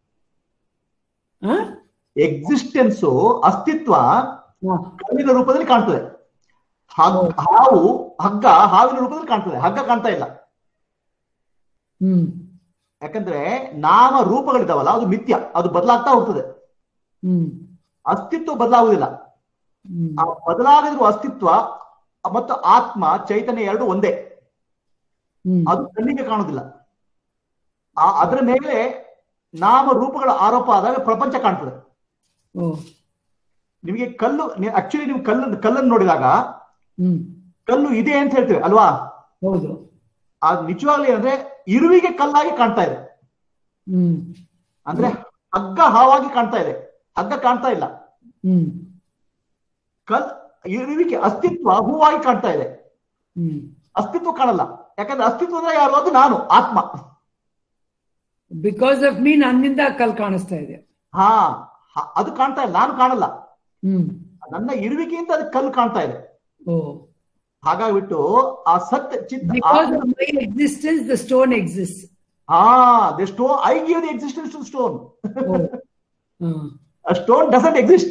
ಹ? ಎಕ್ಸಿಸ್ಟೆನ್ಸ್ ಅಸ್ತಿತ್ವ ಹ. ಕಲ್ಲಿನ ರೂಪದಲ್ಲಿ ಕಾಣ್ತದೆ ಹಗ್- ಹಾವು ಹಗ್ಗ ಹಾವಿನ ರೂಪದಲ್ಲಿ ಕಾಣ್ತದೆ ಹಗ್ಗ ಕಾಣ್ತಾ ಇಲ್ಲ ಹ್ಮ್ ಯಾಕಂದ್ರೆ ನಾಮ ರೂಪಗಳಿದಾವಲ್ಲ ಅದು ಮಿಥ್ಯ ಅದು ಬದಲಾಗ್ತಾ ಹೋಗ್ತದೆ ಹ್ಮ್ ಅಸ್ತಿತ್ವ ಬದಲಾಗುವುದಿಲ್ಲ ಹ್ಮ್ ಆ ಬದಲಾಗದಿರುವ ಅಸ್ತಿತ್ವ ಮತ್ತು ಆತ್ಮ ಚೈತನ್ಯ ಎರಡು ಒಂದೇ ಹ್ಮ್ ಅದು ಕಣ್ಣಿಗೆ ಕಾಣುವುದಿಲ್ಲ ಆ ಅದರ ಮೇಲೆ ನಾಮ ರೂಪಗಳ ಆರೋಪ ಆದಾಗ ಪ್ರಪಂಚ ಕಾಣ್ತದೆ ಓ ನಿಮಗೆ ಕಲ್ಲು ಆಕ್ಚುಲಿ ನೀವು ಕಲ್ಲು ಕಲ್ಲನ್ನು ನೋಡಿದಾಗ ಹ್ಮ್ ಕಲ್ಲು ಇದೆ ಅಂತ ಹೇಳ್ತೇವೆ ಅಲ್ವಾ ಹೌದು ಆ ನಿಜವಾಗ್ಲೂ ಏನಂದ್ರೆ ಇರುವಿಗೆ ಕಲ್ಲಾಗಿ ಕಾಣ್ತಾ ಇದೆ ಹ್ಮ್ ಅಂದ್ರೆ ಹಗ್ಗ ಹಾವಾಗಿ ಕಾಣ್ತಾ ಇದೆ ಹಗ್ಗ ಕಾಣ್ತಾ ಇಲ್ಲ ಹ್ಮ್ ಕಲ್ ಇರುವಿಕೆ ಅಸ್ತಿತ್ವ ಹೂವಾಗಿ ಕಾಣ್ತಾ ಇದೆ ಹ್ಮ್ ಅಸ್ತಿತ್ವ ಕಾಣಲ್ಲ ಯಾಕಂದ್ರೆ ಅಸ್ತಿತ್ವ ಅಂದ್ರೆ ಯಾರು ಅದು ನಾನು ಆತ್ಮ ಬಿಕಾಸ್ ಆಫ್ ಮೀ ನನ್ನಿಂದ ಕಲ್ ಕಾಣಿಸ್ತಾ ಇದೆ ಹಾ ಹ- ಅದು ಕಾಣ್ತಾ ಇಲ್ಲ ನಾನು ಕಾಣಲ್ಲ ಹ್ಮ್ ನನ್ನ ಇರುವಿಕೆಯಿಂದ ಅದಕ್ಕೆ ಕಲ್ಲು ಕಾಣ್ತಾ ಇದೆ Oh. ಹಾಗಾಗ್ಬಿಟ್ಟು ಆ ಸತ್ ಚಿತ್ Because of my existence, the stone exists. ಹಾ the stone I give the existence to stone Oh. Uh. Stone doesn't exist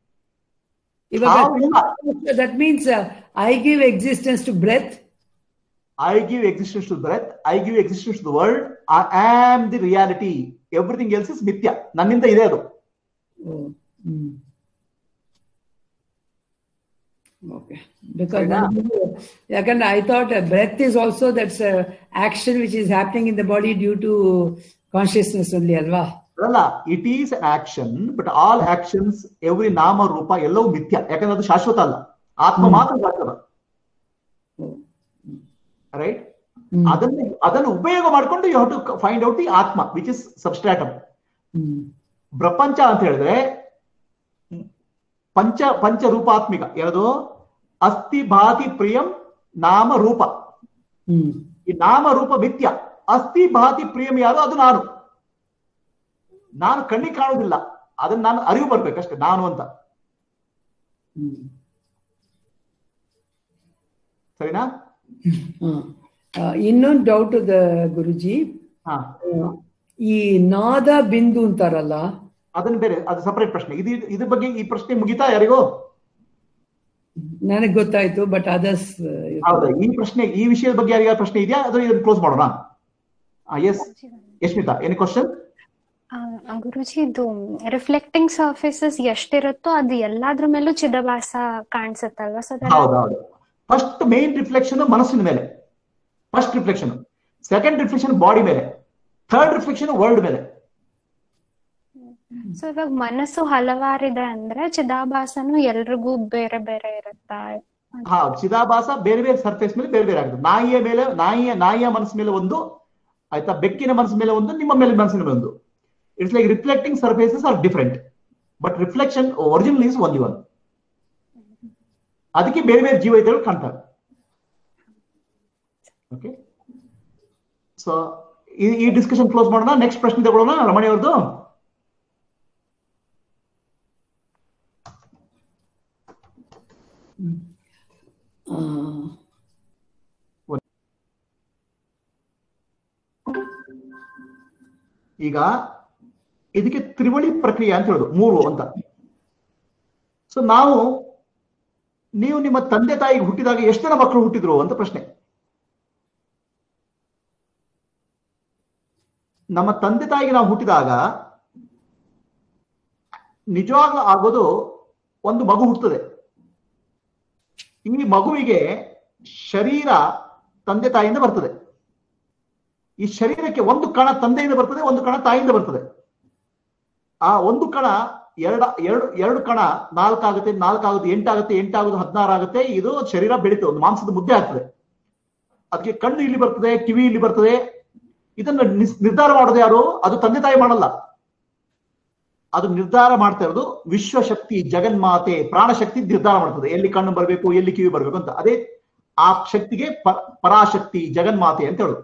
ಇವಾಗ that means uh, I give existence to breath. I give existence to breath I give existence to world I am the reality everything else is mithya ನನ್ನಿಂದ ಇದೆ ಅದು Oh. Mm. Okay. Because Fair ಯಾಕಂದ್ರೆ I thought uh, breath is also that's uh, action which is happening in the body due to consciousness only, ಅಲ್ವಾ? ಅಲ್ಲ it is action but all actions every nama rupa ಎಲ್ಲವೂ ಮಿಥ್ಯ ಯಾಕಂದ್ರೆ ಅದು ಶಾಶ್ವತ ಅಲ್ಲ ಆತ್ಮ ಹ್ಮ್. ಮಾತ್ರ ಶಾಶ್ವತ Oh. Right Mm. ಅದನ್ನ ಅದನ್ನು ಉಪಯೋಗ ಮಾಡ್ಕೊಂಡು you have to find out the atma which is substratum Mm. ಪ್ರಪಂಚ ಅಂತ ಹೇಳಿದ್ರೆ ಪಂಚ ಪಂಚ ರೂಪಾತ್ಮಿಕ ಯಾವುದು ಅಸ್ಥಿ ಭಾತಿ ಪ್ರಿಯಂ ನಾಮ ರೂಪ Mm. ಈ ನಾಮ ರೂಪ ಮಿಥ್ಯ ಅಸ್ಥಿ ಭಾತಿ ಪ್ರಿಯಂ ಯಾರು ಅದು ನಾನು ನಾನು ಕಣ್ಣಿಗೆ ಕಾಣುವುದಿಲ್ಲ ಅದನ್ನ ನಾನು ಅರಿವು ಬರ್ಬೇಕಷ್ಟೇ ನಾನು ಅಂತ Mm. ಸರಿನಾ ಹ್ಮ್. ಆ, ಇನ್ನೊಂದು ಡೌಟ್ ಗುರುಜಿ ಹಾ ಆ, ಈ ನಾದ ಬಿಂದು ಅಂತಾರಲ್ಲ ಅದನ್ನ ಬೇರೆ ಅದು ಸಪರೇಟ್ ಪ್ರಶ್ನೆ ಇದು ಇದ್ರ ಬಗ್ಗೆ ಈ ಪ್ರಶ್ನೆ ಮುಗಿತಾ ಯಾರಿಗೂ ನನಗೆ ಗೊತ್ತಾಯ್ತು ಬಟ್ ಅದರ್ಸ್ ಹೌದಾ ಈ ಪ್ರಶ್ನೆ ಈ ವಿಷಯದ ಬಗ್ಗೆ ಯಾರಿಗಾರ ಪ್ರಶ್ನೆ ಇದೆಯಾ ಅಥವಾ ಇದನ್ನ ಕ್ಲೋಸ್ ಮಾಡೋಣ ಎಸ್ ಯಶ್ಮಿತಾ ಎನಿ ಕ್ವಶನ್ ಆ, ಗುರುಜಿ ಇದು ರಿಫ್ಲೆಕ್ಟಿಂಗ್ ಸರ್ಫೇಸಸ್ ಎಷ್ಟಿರುತ್ತೋ ಅದು ಎಲ್ಲಾದ್ರ ಮೇಲೂ ಚಿದಭಾಸ ಕಾಣಿಸುತ್ತಲ್ವಾ ಸೊ ಹೌದೌದು ಫಸ್ಟ್ ಮೇನ್ ರಿಫ್ಲೆಕ್ಷನ್ ಮನಸ್ಸಿನ ಮೇಲೆ first reflection second reflection body ಮೇಲೆ ಥರ್ಡ್ ರಿಫ್ಲೆಕ್ಷನ್ ವರ್ಲ್ಡ್ ಮೇಲೆ ಸೊ ಇವಾಗ ಮನಸ್ಸು ಹಲವಾರಿದೆ ಅಂದ್ರೆ ಚಿದಾಭಾಸನು ಎಲ್ರಿಗೂ ಬೇರೆ ಬೇರೆ ಇರುತ್ತಾ ಹಾ ಚಿದಾಭಾಸ ಬೇರೆ ಬೇರೆ ಸರ್ಫೇಸ್ ಮೇಲೆ ಬೇರೆ ಬೇರೆ ಆಗುತ್ತೆ ನಾಯಿಯ ಮೇಲೆ ನಾಯಿಯ ನಾಯಿಯ ಮನಸ್ಸಿನ ಮೇಲೆ ಒಂದು ಆಯ್ತಾ ಬೆಕ್ಕಿನ ಮನಸ್ಸಿನ ಮೇಲೆ ಒಂದು ನಿಮ್ಮ ಮೇಲೆ ಮನಸ್ಸಿನ ಮೇಲೆ ಒಂದು it's like reflecting surfaces are different but reflection original is only one ಅದಕ್ಕೆ ಬೇರೆ ಬೇರೆ ಜೀವೈತೆಗಳು ಕಾಣ್ತವೆ ಓಕೆ ಸೊ ಈ ಡಿಸ್ಕಷನ್ ಕ್ಲೋಸ್ ಮಾಡೋಣ ನೆಕ್ಸ್ಟ್ ಪ್ರಶ್ನೆ ತಗೊಳ್ಳೋಣ ರಮಣಿ ಅವ್ರದ್ದು ಈಗ ಇದಕ್ಕೆ ತ್ರಿವಳಿ ಪ್ರಕ್ರಿಯೆ ಅಂತ ಹೇಳುದು ಮೂರು ಅಂತ ಸೊ ನಾವು ನೀವು ನಿಮ್ಮ ತಂದೆ ತಾಯಿಗೆ ಹುಟ್ಟಿದಾಗ ಎಷ್ಟು ಜನ ಮಕ್ಕಳು ಹುಟ್ಟಿದ್ರು ಅಂತ ಪ್ರಶ್ನೆ ನಮ್ಮ ತಂದೆ ತಾಯಿಗೆ ನಾವು ಹುಟ್ಟಿದಾಗ ನಿಜವಾಗ್ಲೂ ಆಗೋದು ಒಂದು ಮಗು ಹುಟ್ಟುತ್ತದೆ ಈ ಮಗುವಿಗೆ ಶರೀರ ತಂದೆ ತಾಯಿಯಿಂದ ಬರ್ತದೆ ಈ ಶರೀರಕ್ಕೆ ಒಂದು ಕಣ ತಂದೆಯಿಂದ ಬರ್ತದೆ ಒಂದು ಕಣ ತಾಯಿಯಿಂದ ಬರ್ತದೆ ಆ ಒಂದು ಕಣ ಎರಡ ಎರಡು ಎರಡು ಕಣ ನಾಲ್ಕಾಗುತ್ತೆ ನಾಲ್ಕಾಗುತ್ತೆ ಎಂಟಾಗುತ್ತೆ ಎಂಟಾಗುತ್ತೆ ಹದಿನಾರು ಆಗುತ್ತೆ ಇದು ಶರೀರ ಬೆಳೀತದೆ ಒಂದು ಮಾಂಸದ ಮುದ್ದೆ ಆಗ್ತದೆ ಅದಕ್ಕೆ ಕಣ್ಣು ಇಲ್ಲಿ ಬರ್ತದೆ ಕಿವಿ ಇಲ್ಲಿ ಬರ್ತದೆ ಇದನ್ನ ನಿಸ್- ನಿರ್ಧಾರ ಮಾಡೋದು ಯಾರು ಅದು ತಂದೆ ತಾಯಿ ಮಾಡಲ್ಲ ಅದು ನಿರ್ಧಾರ ಮಾಡ್ತಾ ಇರೋದು ವಿಶ್ವಶಕ್ತಿ ಜಗನ್ಮಾತೆ ಪ್ರಾಣಶಕ್ತಿ ನಿರ್ಧಾರ ಮಾಡ್ತದೆ ಎಲ್ಲಿ ಕಣ್ಣು ಬರಬೇಕು ಎಲ್ಲಿ ಕಿವಿ ಬರಬೇಕು ಅಂತ ಅದೇ ಆ ಶಕ್ತಿಗೆ ಪ- ಪರಾಶಕ್ತಿ ಜಗನ್ಮಾತೆ ಅಂತ ಹೇಳುದು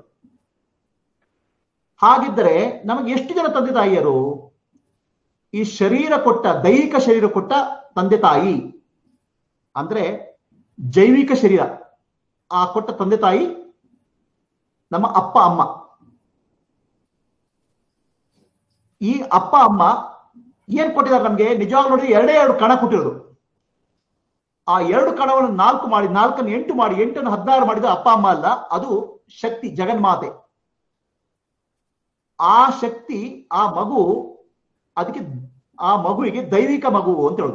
ಹಾಗಿದ್ದರೆ ನಮಗೆ ಎಷ್ಟು ಜನ ತಂದೆ ತಾಯಿಯರು ಈ ಶರೀರ ಕೊಟ್ಟ ದೈಹಿಕ ಶರೀರ ಕೊಟ್ಟ ತಂದೆ ತಾಯಿ ಅಂದ್ರೆ ಜೈವಿಕ ಶರೀರ ಆ ಕೊಟ್ಟ ತಂದೆ ತಾಯಿ ನಮ್ಮ ಅಪ್ಪ ಅಮ್ಮ ಈ ಅಪ್ಪ ಅಮ್ಮ ಏನ್ ಕೊಟ್ಟಿದ್ದಾರೆ ನಮ್ಗೆ ನಿಜವಾಗ್ಲೂ ನೋಡಿ ಎರಡೇ ಎರಡು ಕಣ ಕೊಟ್ಟಿರೋದು ಆ ಎರಡು ಕಣವನ್ನು ನಾಲ್ಕು ಮಾಡಿ ನಾಲ್ಕನ್ನು ಎಂಟು ಮಾಡಿ ಎಂಟನ್ನು ಹದಿನಾರು ಮಾಡಿದ ಅಪ್ಪ ಅಮ್ಮ ಅಲ್ಲ ಅದು ಶಕ್ತಿ ಜಗನ್ಮಾತೆ ಆ ಶಕ್ತಿ ಆ ಮಗು ಅದಕ್ಕೆ ಆ ಮಗುವಿಗೆ ದೈವಿಕ ಮಗು ಅಂತ ಹೇಳುದು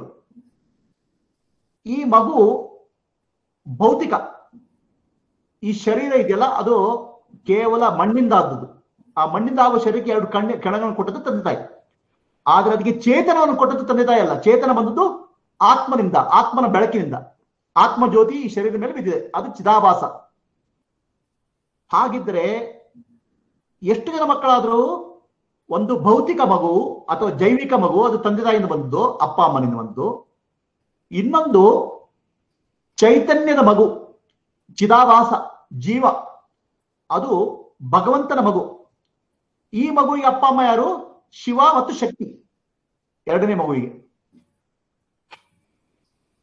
ಈ ಮಗು ಭೌತಿಕ ಈ ಶರೀರ ಇದೆಯಲ್ಲ ಅದು ಕೇವಲ ಮಣ್ಣಿಂದ ಆದದ್ದು ಆ ಮಣ್ಣಿಂದ ಆಗುವ ಶರೀರಕ್ಕೆ ಎರಡು ಕಣ್ಣು ಕಣಗಳನ್ನು ಕೊಟ್ಟದ್ದು ತಂದೆ ತಾಯಿ ಆದ್ರೆ ಅದಕ್ಕೆ ಚೇತನವನ್ನು ಕೊಟ್ಟದ್ದು ತಂದೆ ತಾಯಿ ಅಲ್ಲ ಚೇತನ ಬಂದದ್ದು ಆತ್ಮನಿಂದ ಆತ್ಮನ ಬೆಳಕಿನಿಂದ ಆತ್ಮ ಜ್ಯೋತಿ ಈ ಶರೀರದ ಮೇಲೆ ಬಿದ್ದಿದೆ ಅದು ಚಿದಾಭಾಸ ಹಾಗಿದ್ರೆ ಎಷ್ಟು ಜನ ಮಕ್ಕಳಾದ್ರು ಒಂದು ಭೌತಿಕ ಮಗು ಅಥವಾ ಜೈವಿಕ ಮಗು ಅದು ತಂದೆ ತಾಯಿಯಿಂದ ಬಂದದ್ದು ಅಪ್ಪ ಅಮ್ಮನಿಂದ ಬಂದದ್ದು ಇನ್ನೊಂದು ಚೈತನ್ಯದ ಮಗು ಚಿದಾಭಾಸ ಜೀವ ಅದು ಭಗವಂತನ ಮಗು ಈ ಮಗುವಿಗೆ ಅಪ್ಪ ಅಮ್ಮ ಯಾರು ಶಿವ ಮತ್ತು ಶಕ್ತಿ ಎರಡನೇ ಮಗುವಿಗೆ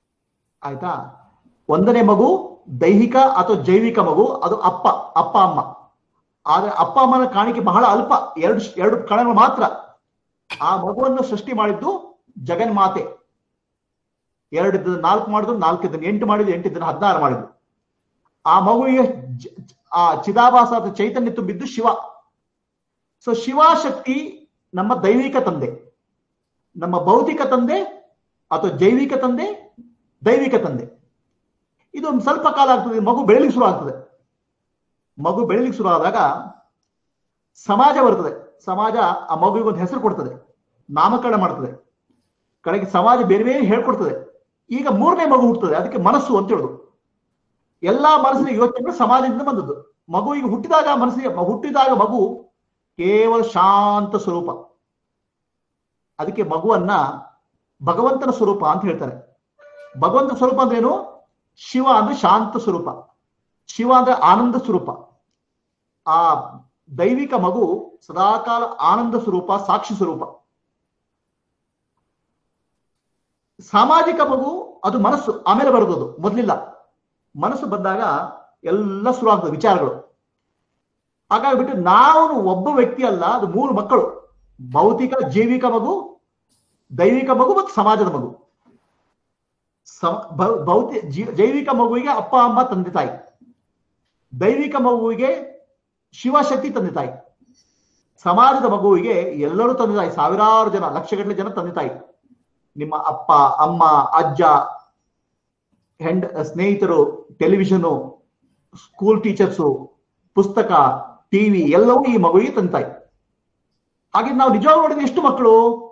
ಆಯ್ತಾ ಒಂದನೇ ಮಗು ದೈಹಿಕ ಅಥವಾ ಜೈವಿಕ ಮಗು ಅದು ಅಪ್ಪ ಅಪ್ಪ ಅಮ್ಮ ಆದ್ರೆ ಅಪ್ಪ ಅಮ್ಮನ ಕಾಣಿಕೆ ಬಹಳ ಅಲ್ಪ ಎರಡು ಎರಡು ಕಣಗಳು ಮಾತ್ರ ಆ ಮಗುವನ್ನು ಸೃಷ್ಟಿ ಮಾಡಿದ್ದು ಜಗನ್ಮಾತೆ ಎರಡಿದ್ದ ನಾಲ್ಕು ಮಾಡಿದ್ರು ನಾಲ್ಕು ಇದನ್ನ ಎಂಟು ಮಾಡಿದ್ರು ಎಂಟು ಇದನ್ನ ಹದಿನಾರು ಮಾಡಿದ್ರು ಆ ಮಗುವಿಗೆ ಜ- ಆ ಚಿದಾಭಾಸ ಅಥವಾ ಚೈತನ್ಯ ತುಂಬಿದ್ದು ಶಿವ ಸೊ ಶಿವಶಕ್ತಿ ನಮ್ಮ ದೈವಿಕ ತಂದೆ ನಮ್ಮ ಭೌತಿಕ ತಂದೆ ಅಥವಾ ಜೈವಿಕ ತಂದೆ ದೈವಿಕ ತಂದೆ ಇದು ಒಂದು ಸ್ವಲ್ಪ ಕಾಲ ಆಗ್ತದೆ ಮಗು ಬೆಳಿಲಿಕ್ಕೆ ಶುರು ಆಗ್ತದೆ ಮಗು ಬೆಳಿಲಿಕ್ಕೆ ಶುರು ಆದಾಗ ಸಮಾಜ ಬರ್ತದೆ ಸಮಾಜ ಆ ಮಗುವಿಗೆ ಒಂದು ಹೆಸರು ಕೊಡ್ತದೆ ನಾಮಕರಣ ಮಾಡ್ತದೆ ಕಡೆಗೆ ಸಮಾಜ ಬೇರೆ ಬೇರೆ ಹೇಳ್ಕೊಡ್ತದೆ ಈಗ ಮೂರನೇ ಮಗು ಹುಟ್ಟುತ್ತದೆ ಅದಕ್ಕೆ ಮನಸ್ಸು ಅಂತ ಹೇಳುದು ಎಲ್ಲಾ ಮನಸ್ಸಿನ ಯೋಚನೆಗಳು ಸಮಾಜದಿಂದ ಬಂದದ್ದು ಮಗು ಈಗ ಹುಟ್ಟಿದಾಗ ಮನಸ್ಸಿಗೆ ಹುಟ್ಟಿದಾಗ ಮಗು ಕೇವಲ ಶಾಂತ ಸ್ವರೂಪ ಅದಕ್ಕೆ ಮಗುವನ್ನ ಭಗವಂತನ ಸ್ವರೂಪ ಅಂತ ಹೇಳ್ತಾರೆ ಭಗವಂತ ಸ್ವರೂಪ ಅಂದ್ರೆ ಏನು ಶಿವ ಅಂದ್ರೆ ಶಾಂತ ಸ್ವರೂಪ ಶಿವ ಅಂದ್ರೆ ಆನಂದ ಸ್ವರೂಪ ಆ ದೈವಿಕ ಮಗು ಸದಾಕಾಲ ಆನಂದ ಸ್ವರೂಪ ಸಾಕ್ಷಿ ಸ್ವರೂಪ ಸಾಮಾಜಿಕ ಮಗು ಅದು ಮನಸ್ಸು ಆಮೇಲೆ ಬರೋದು ಮೊದಲಿಲ್ಲ ಮನಸ್ಸು ಬಂದಾಗ ಎಲ್ಲ ಶುರು ಆಗ್ತದೆ ವಿಚಾರಗಳು ಹಾಗಾಗ್ಬಿಟ್ಟು ನಾವು ಒಬ್ಬ ವ್ಯಕ್ತಿ ಅಲ್ಲ ಅದು ಮೂರು ಮಕ್ಕಳು ಭೌತಿಕ ಜೈವಿಕ ಮಗು ದೈವಿಕ ಮಗು ಮತ್ತು ಸಮಾಜದ ಮಗು ಸಮ- ಭೌ- ಭೌತಿ ಜೀ- ಜೈವಿಕ ಮಗುವಿಗೆ ಅಪ್ಪ ಅಮ್ಮ ತಂದೆ ತಾಯಿ ದೈವಿಕ ಮಗುವಿಗೆ ಶಿವಶಕ್ತಿ ತಂದೆ ತಾಯಿ ಸಮಾಜದ ಮಗುವಿಗೆ ಎಲ್ಲರೂ ತಂದೆ ತಾಯಿ ಸಾವಿರಾರು ಜನ ಲಕ್ಷಗಟ್ಟಲೆ ಜನ ತಂದೆ ತಾಯಿ ನಿಮ್ಮ ಅಪ್ಪ ಅಮ್ಮ ಅಜ್ಜ ಹೆಂಡ್ ಸ್ನೇಹಿತರು ಟೆಲಿವಿಷನು ಸ್ಕೂಲ್ ಟೀಚರ್ಸು ಪುಸ್ತಕ ಟಿವಿ ಎಲ್ಲವೂ ಈ ಮಗುವಿಗೆ ತಂದೆ ತಾಯಿ ಹಾಗೆ ನಾವು ನಿಜವಾಗ್ಲೂ ನೋಡಿದ್ರೆ ಎಷ್ಟು ಮಕ್ಕಳು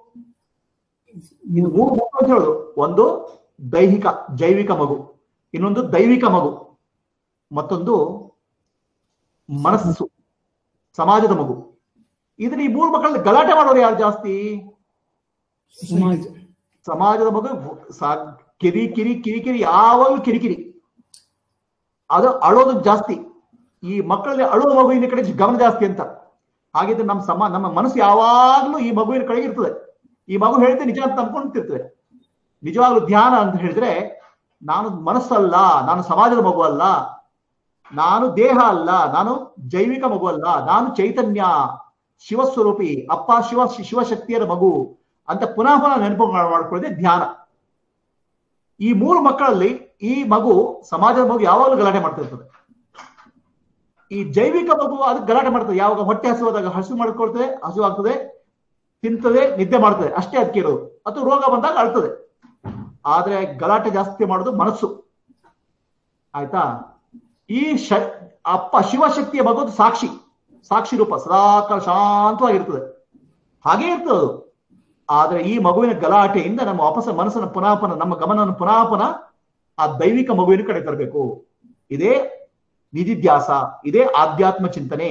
ಇದು ಮೂರು ಮಕ್ಕಳು ಅಂತ ಹೇಳೋದು ಒಂದು ದೈಹಿಕ ಜೈವಿಕ ಮಗು ಇನ್ನೊಂದು ದೈವಿಕ ಮಗು ಮತ್ತೊಂದು ಮನಸ್ಸು ಸಮಾಜದ ಮಗು ಇದ್ರ ಈ ಮೂರು ಮಕ್ಕಳಲ್ಲಿ ಗಲಾಟೆ ಮಾಡೋರು ಯಾರು ಜಾಸ್ತಿ ಸಮಾಜ ಸಮಾಜದ ಮಗು ಸಾ- ಕಿರಿ ಕಿರಿ ಕಿರಿ ಕಿರಿ ಯಾವಾಗಲೂ ಕಿರಿಕಿರಿ ಅದು ಅಳೋದು ಜಾಸ್ತಿ ಈ ಮಕ್ಕಳಲ್ಲಿ ಅಳುವ ಮಗುವಿನ ಕಡೆ ಗಮನ ಜಾಸ್ತಿ ಅಂತ ಹಾಗಿದ್ರೆ ನಮ್ಮ ಸಮ ನಮ್ಮ ಮನಸ್ಸು ಯಾವಾಗ್ಲೂ ಈ ಮಗುವಿನ ಕಡೆಗೆ ಇರ್ತದೆ ಈ ಮಗು ಹೇಳಿದ್ರೆ ನಿಜ ಅಂತ ನಂಬ್ಕೊಂತಿರ್ತದೆ ನಿಜವಾಗ್ಲೂ ಧ್ಯಾನ ಅಂತ ಹೇಳಿದ್ರೆ ನಾನು ಮನಸ್ಸಲ್ಲ ನಾನು ಸಮಾಜದ ಮಗು ಅಲ್ಲ ನಾನು ದೇಹ ಅಲ್ಲ ನಾನು ಜೈವಿಕ ಮಗು ಅಲ್ಲ ನಾನು ಚೈತನ್ಯ ಶಿವಸ್ವರೂಪಿ ಅಪ್ಪ ಶಿವ ಶಿವಶಕ್ತಿಯರ ಮಗು ಅಂತ ಪುನಃ ಪುನಃ ನೆನಪು ಮಾಡ್ಕೊಳ್ಳದೆ ಧ್ಯಾನ ಈ ಮೂರು ಮಕ್ಕಳಲ್ಲಿ ಈ ಮಗು ಸಮಾಜದ ಮಗು ಯಾವಾಗಲೂ ಗಲಾಟೆ ಮಾಡ್ತಿರ್ತದೆ ಈ ಜೈವಿಕ ಮಗು ಅದಕ್ಕೆ ಗಲಾಟೆ ಮಾಡ್ತದೆ ಯಾವಾಗ ಹೊಟ್ಟೆ ಹಸುವಾದಾಗ ಹಸು ಮಾಡ್ಕೊಳ್ತದೆ ಹಸು ಆಗ್ತದೆ ತಿಂತದೆ ನಿದ್ದೆ ಮಾಡ್ತದೆ ಅಷ್ಟೇ ಅದಕ್ಕೆ ಇರೋದು ಅಥವಾ ರೋಗ ಬಂದಾಗ ಅಳ್ತದೆ ಆದ್ರೆ ಗಲಾಟೆ ಜಾಸ್ತಿ ಮಾಡೋದು ಮನಸ್ಸು ಆಯ್ತಾ ಈ ಶ ಅಪ್ಪ ಶಿವಶಕ್ತಿಯ ಮಗುದು ಸಾಕ್ಷಿ ಸಾಕ್ಷಿ ರೂಪ ಸದಾಕಾಲ ಶಾಂತವಾಗಿರ್ತದೆ ಹಾಗೇ ಇರ್ತದೆ ಅದು ಆದ್ರೆ ಈ ಮಗುವಿನ ಗಲಾಟೆಯಿಂದ ನಮ್ಮ ವಾಪಸ್ ಮನಸ್ಸನ್ನು ಪುನಃ ಪುನಃ ನಮ್ಮ ಗಮನವನ್ನು ಪುನಃ ಪುನಃ ಆ ದೈವಿಕ ಮಗುವಿನ ಕಡೆ ತರಬೇಕು ಇದೇ ನಿಧಿಧ್ಯಾಸ ಇದೇ ಆಧ್ಯಾತ್ಮ ಚಿಂತನೆ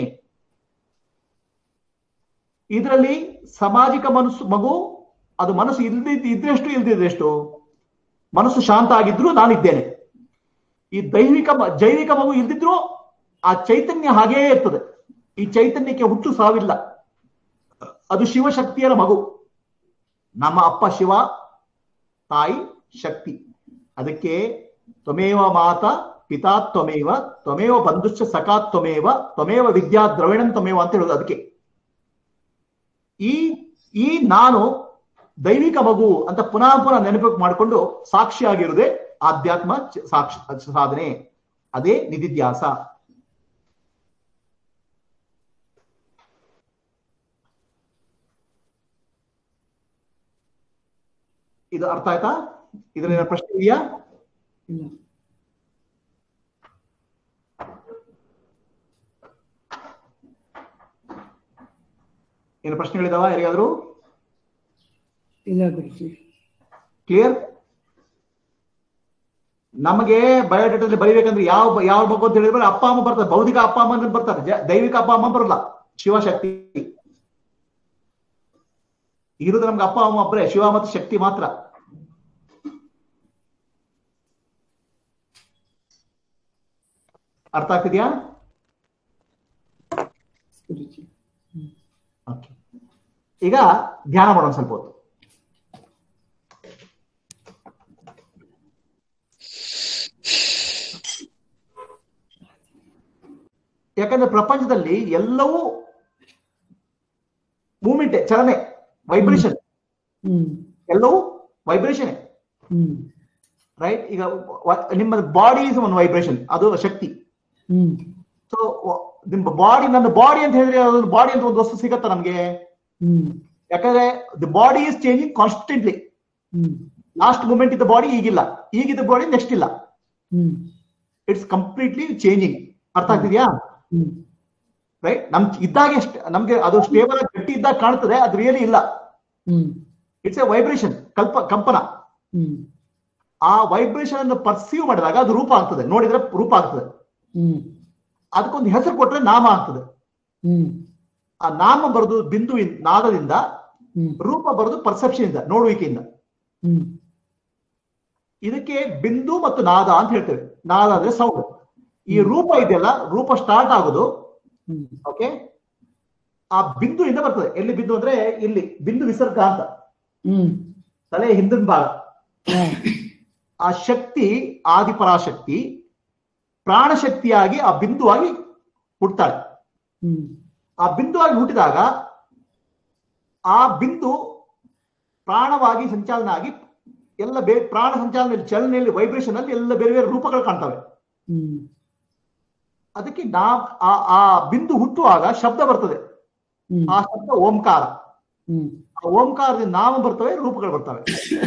ಇದರಲ್ಲಿ ಸಾಮಾಜಿಕ ಮನಸ್ಸು ಮಗು ಅದು ಮನಸ್ಸು ಇಲ್ದಿದ್ ಇದ್ರೆಷ್ಟು ಇಲ್ದಿದ್ರೆಷ್ಟು ಮನಸ್ಸು ಶಾಂತ ಆಗಿದ್ರು ನಾನಿದ್ದೇನೆ ಈ ದೈವಿಕ ಮ- ಜೈವಿಕ ಮಗು ಇಲ್ದಿದ್ರು ಆ ಚೈತನ್ಯ ಹಾಗೇ ಇರ್ತದೆ ಈ ಚೈತನ್ಯಕ್ಕೆ ಹುಟ್ಟು ಸಾವಿಲ್ಲ ಅದು ಶಿವಶಕ್ತಿಯರ ಮಗು ನಮ್ಮ ಅಪ್ಪ ಶಿವ ತಾಯಿ ಶಕ್ತಿ ಅದಕ್ಕೆ ತ್ವಮೇವ ಮಾತ ಪಿತಾ ತ್ವಮೇವ ತ್ವಮೇವ ಬಂಧುಶ್ಚ ಸಖಾ ತ್ವಮೇವ ತ್ವಮೇವ ವಿದ್ಯಾ ದ್ರವಿಣಂ ತ್ವಮೇವ ಅಂತ ಹೇಳೋದು ಅದಕ್ಕೆ ಈ ಈ ನಾನು ದೈವಿಕ ಮಗು ಅಂತ ಪುನಃ ಪುನಃ ನೆನಪು ಮಾಡಿಕೊಂಡು ಸಾಕ್ಷಿಯಾಗಿರುವುದೇ ಆಧ್ಯಾತ್ಮ ಚ- ಸಾಕ್ಷಿ ಸಾಧನೆ ಅದೇ ನಿಧಿಧ್ಯಾಸ ಇದು ಅರ್ಥ ಆಯ್ತಾ ಇದರ ಪ್ರಶ್ನೆ ಇದೆಯಾ ಇಲ್ಲ ಏನು ಪ್ರಶ್ನೆಗಳಿದಾವ ಯಾರಿಗಾದ್ರು ಇಲ್ಲ ಗುರುಜಿ ಕ್ಲಿಯರ್ ನಮಗೆ ಬಯೋಡೇಟಾದಲ್ಲಿ ಬರೀಬೇಕಂದ್ರೆ ಯಾವ ಯಾವ ಮಗು ಅಂತ ಹೇಳಿದ್ರೆ ಅಪ್ಪ ಅಮ್ಮ ಬರ್ತಾರೆ ಭೌತಿಕ ಅಪ್ಪ ಅಮ್ಮ ಅಂತ ಬರ್ತಾರೆ ಜ- ದೈವಿಕ ಅಪ್ಪ ಅಮ್ಮ ಬರಲ್ಲ ಶಿವಶಕ್ತಿ ಇರುದು ನಮ್ಗೆ ಅಪ್ಪ ಅಮ್ಮ ಒಬ್ಬರೇ ಶಿವ ಮತ್ತು ಶಕ್ತಿ ಮಾತ್ರ ಅರ್ಥ ಆಗ್ತಿದ್ಯಾ ಗುರುಜಿ ಓಕೆ ಈಗ ಧ್ಯಾನ ಮಾಡೋಣ ಸ್ವಲ್ಪ ಹೊತ್ತು ಯಾಕಂದ್ರೆ ಪ್ರಪಂಚದಲ್ಲಿ ಎಲ್ಲವೂ ಮೂಮೆಂಟ್ ಚಲನೆ ವೈಬ್ರೇಷನ್ ಹ್ಮ್ ಎಲ್ಲವೂ ವೈಬ್ರೇಷನ್ ಹ್ಮ್ ರೈಟ್ ಈಗ ವ- ನಿಮ್ಮ ಬಾಡಿ ಇಸ್ ಒಂದು ವೈಬ್ರೇಷನ್ ಅದು ಶಕ್ತಿ ಹ್ಮ್ ಸೊ ನಿಮ್ಮ ಬಾಡಿ ನನ್ನ ಬಾಡಿ ಅಂತ ಹೇಳಿದ್ರೆ ಅದು ಬಾಡಿ ಅಂತ ಒಂದು ವಸ್ತು ಸಿಗತ್ತಾ ನಮ್ಗೆ ಹ್ಮ್ ಯಾಕಂದ್ರೆ the body is changing constantly hmm last moment ಇದ್ದ ಬಾಡಿ ಈಗಿಲ್ಲ ಈಗಿದ್ದ ಬಾಡಿ ನೆಕ್ಸ್ಟ್ ಇಲ್ಲ ಹ್ಮ್ ಇಟ್ಸ್ ಕಂಪ್ಲೀಟ್ಲಿ ಚೇಂಜಿಂಗ್ ಅರ್ಥ ಆಗ್ತಿದ್ಯಾ ಹ್ಮ್ ರೈಟ್ ನಮ್ ಇದ್ದಾಗೆ ಸ್ಟ್- ನಮ್ಗೆ ಅದು ಸ್ಟೇಬಲ್ ಆಗಿ ಗಟ್ಟಿ ಇದ್ದಾಗ ಕಾಣ್ತದೆ ಅದು ರಿಯಲಿ ಇಲ್ಲ ಹ್ಮ್ ಇಟ್ಸ್ ಎ ವೈಬ್ರೇಷನ್ ಕಲ್ಪ ಕಂಪನ ಹ್ಮ್ ಆ ವೈಬ್ರೇಷನ್ ಅನ್ನು ಪರ್ಸೀವ್ ಮಾಡಿದಾಗ ಅದು ರೂಪ ಆಗ್ತದೆ ನೋಡಿದ್ರೆ ರೂಪ ಆಗ್ತದೆ ಹ್ಮ್ ಅದಕ್ಕೊಂದು ಹೆಸರು ಕೊಟ್ರೆ ನಾಮ ಆಗ್ತದೆ ಹ್ಮ್ ಆ ನಾಮ ಬರೋದು ಬಿಂದು ನಾದದಿಂದ ಹ್ಮ್ ರೂಪ ಬರೋದು ಪರ್ಸೆಪ್ಷನ್ ಇಂದ ನೋಡುವಿಕೆಯಿಂದ ಹ್ಮ್ ಇದಕ್ಕೆ ಬಿಂದು ಮತ್ತು ನಾದ ಅಂತ ಹೇಳ್ತೇವೆ ನಾದ ಅಂದ್ರೆ ಸೌಂಡ್ ಈ ರೂಪ ಇದೆಯಲ್ಲ ರೂಪ ಸ್ಟಾರ್ಟ್ ಆಗೋದು ಹ್ಮ್ ಓಕೆ ಆ ಬಿಂದು ಇಂದ ಬರ್ತದೆ ಎಲ್ಲಿ ಬಿಂದು ಅಂದ್ರೆ ಇಲ್ಲಿ ಬಿಂದು ವಿಸರ್ಗ ಅಂತ ಹ್ಮ್ ತಲೆ ಹಿಂದಿನ ಭಾಗ ಹಾ. ಆ ಶಕ್ತಿ ಆದಿಪರಾಶಕ್ತಿ ಪ್ರಾಣಶಕ್ತಿಯಾಗಿ ಆ ಬಿಂದುವಾಗಿ ಹುಟ್ಟುತ್ತಾಳೆ ಹ್ಮ್ ಆ ಬಿಂದುವಾಗಿ ಹುಟ್ಟಿದಾಗ ಆ ಬಿಂದು ಪ್ರಾಣವಾಗಿ ಸಂಚಾಲನ ಆಗಿ ಎಲ್ಲ ಬೇ ಪ್ರಾಣ ಸಂಚಾಲನೆಯಲ್ಲಿ ಚಲನೆಯಲ್ಲಿ ವೈಬ್ರೇಷನ್ ಅಲ್ಲಿ ಎಲ್ಲ ಬೇರೆ ಬೇರೆ ರೂಪಗಳು ಕಾಣ್ತವೆ ಹ್ಮ್ ಅದಕ್ಕೆ ನಾ ಆ ಆ ಬಿಂದು ಹುಟ್ಟುವಾಗ ಶಬ್ದ ಬರ್ತದೆ ಹ್ಮ್ ಆ ಶಬ್ದ ಓಂಕಾರ ಹ್ಮ್ ಆ ಓಂಕಾರದಿಂದ ನಾಮ ಬರ್ತವೆ ರೂಪಗಳು ಬರ್ತವೆ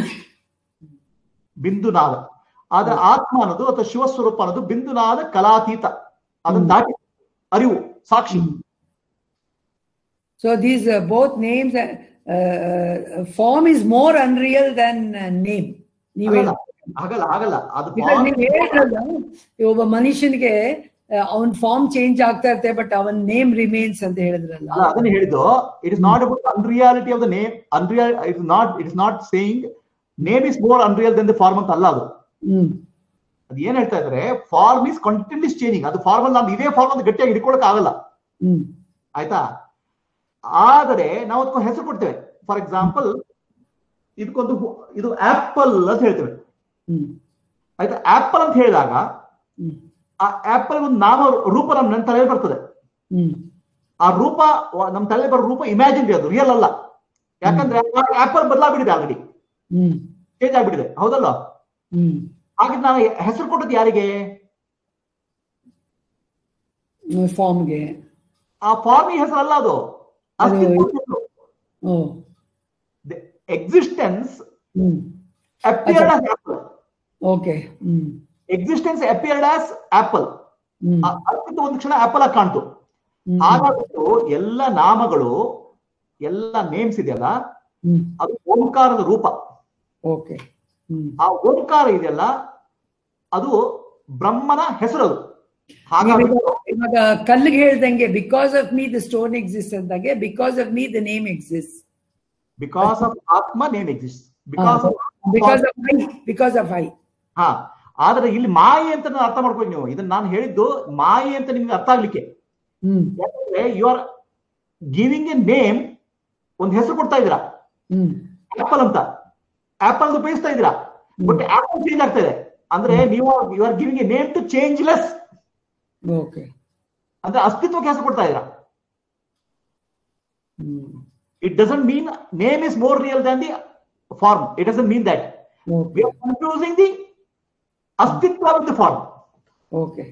ಬಿಂದು ನಾದ ಆದ್ರೆ ಆತ್ಮ ಅನ್ನೋದು ಅಥವಾ ಶಿವಸ್ವರೂಪ ಅನ್ನೋದು ಬಿಂದು ನಾದ ಕಲಾತೀತ ಅದನ್ನ ದಾಟಿ ಅರಿವು ಸಾಕ್ಷಿ So these uh, both names, uh, uh, form is more unreal than uh, name. ನೀವ್ ಆಗಲ್ಲ ಹೇಳೋದು. ಆಗಲ್ಲ ಆಗಲ್ಲ ಅದು Because ನೀವ್ ಹೇಳಿದ್ರಲ್ಲ, ಒಬ್ಬ ಮನುಷ್ಯನಿಗೆ ಅವನ್ ಫಾರ್ಮ್ ಚೇಂಜ್ ಆಗ್ತಾ ಇರುತ್ತೆ ಬಟ್ ಅವನ್ ನೇಮ್ ರಿಮೇನ್ಸ್ ಅಂತ ಹೇಳಿದ್ರಲ್ಲ ಅಲ್ಲ ಅದನ್ನ ಹೇಳಿದ್ದು it is not about unreality of the name unreal it is not it is not saying name is more unreal then the form ಅಂತ ಅಲ್ಲ ಅದು ಹ್ಮ್ ಅದು ಏನ್ ಹೇಳ್ತಾ ಇದ್ರೆ ಫಾರ್ಮ್ ಇಸ್ ಕಂಟಿನ್ಯೂಸ್ ಚೇಂಜಿಂಗ್ ಅದು ಫಾರ್ಮ್ ಅಲ್ಲಿ ನಾನು ಇದೇ ಫಾರ್ಮ್ ಅಂತ ಗಟ್ಟಿಯಾಗಿ ಹಿಡ್ಕೊಳಕ್ ಆಗಲ್ಲ ಹ್ಮ್ ಆಯ್ತಾ ಆದರೆ ನಾವು ಅದಕ್ಕೊಂದು ಹೆಸರು ಕೊಡ್ತೇವೆ ಫಾರ್ ಎಕ್ಸಾಂಪಲ್ ಇದಕ್ಕೊಂದು ಹು- ಇದು ಆಪಲ್ ಅಂತ ಹೇಳ್ತೇವೆ ಹ್ಮ್ ಆಯ್ತಾ ಆಪಲ್ ಅಂತ ಹೇಳಿದಾಗ ಹ್ಮ್ ಆ ಆಪಲ್ ಒಂದು ನಾಮ ರೂಪ ನಮ್ ನನ್ನ ತಲೆಯಲ್ಲಿ ಬರ್ತದೆ ಹ್ಮ್ ಆ ರೂಪ ವ- ನಮ್ ತಲೆ ಬರೋ ರೂಪ ಇಮ್ಯಾಜಿನ್ ಅದು ರಿಯಲ್ ಅಲ್ಲ ಯಾಕಂದ್ರೆ ಆಪಲ್ ಬದಲಾಗ್ಬಿಟ್ಟಿದೆ ಆಲ್ರೆಡಿ ಹ್ಮ್ ಚೇಂಜ್ ಆಗ್ಬಿಟ್ಟಿದೆ ಹೌದಲ್ಲ ಹ್ಮ್ ಹಾಗೆ ನಾನು ಹೆಸರು ಕೊಟ್ಟದ್ದು ಯಾರಿಗೆ ಫಾರ್ಮ್ಗೆ ಆ ಫಾರ್ಮಿ ಹೆಸರು ಅಲ್ಲ ಅದು oh existence hmm appeared as apple okay hmm existence appeared as apple hmm ಅದಕ್ಕಿಂತ ಒಂದು ಕ್ಷಣ ಆಪಲ್ ಆಗಿ ಕಾಣ್ತು ಹ್ಮ್. ಹಾಗಾಗ್ಬಿಟ್ಟು ಎಲ್ಲ ನಾಮಗಳು ಎಲ್ಲ ನೇಮ್ಸ್ ಇದೆಯಲ್ಲ ಹ್ಮ್ ಅದು ಓಂಕಾರದ ರೂಪ ಓಕೆ ಹ್ಮ್ ಆ ಓಂಕಾರ ಇದೆಯಲ್ಲ ಅದು ಬ್ರಹ್ಮನ ಹೆಸರು ಅದು ಹಾಗಾಗಿ ಇವಾಗ- ಇವಾಗ ಕಲ್ಲಿಗೆ ಹೇಳ್ದಂಗೆ because of me the stone exist ಅಂದಾಗೆ because of me the name exist because of ಆತ್ಮ name exist because of because of I because of I ಹಾ ಆದ್ರೆ ಇಲ್ಲಿ ಮಾಯೆ ಅಂತ ನಾನು ಅರ್ಥ ಮಾಡ್ಕೊಳ್ಳಿ ನೀವು ಇದನ್ನ ನಾನು ಹೇಳಿದ್ದು ಮಾಯೆ ಅಂತ ನಿಮ್ಗೆ ಅರ್ಥ ಆಗ್ಲಿಕ್ಕೆ ಹ್ಮ್ ಯಾಕಂದ್ರೆ you are giving a name ಒಂದು ಹೆಸರು ಕೊಡ್ತಾ ಇದ್ದೀರಾ ಹ್ಮ್ ಆಪಲ್ ಅಂತ ಆಪಲ್ ಉಪಯೋಗಿಸ್ತಾ ಇದ್ದೀರಾ ಬಟ್ ಆಪಲ್ ಚೇಂಜ್ ಆಗ್ತಾ ಇದೆ ಅಂದ್ರೆ ನೀವು you are giving a name to change less okay ಅಂದ್ರೆ ಅಸ್ತಿತ್ವಕ್ಕೆ ಹೆಸರು ಕೊಡ್ತಾ ಇದ್ದೀರಾ hmm it doesn't mean name is more real than the form it doesn't mean that okay we are confusing the ಅಸ್ತಿತ್ವ with the form okay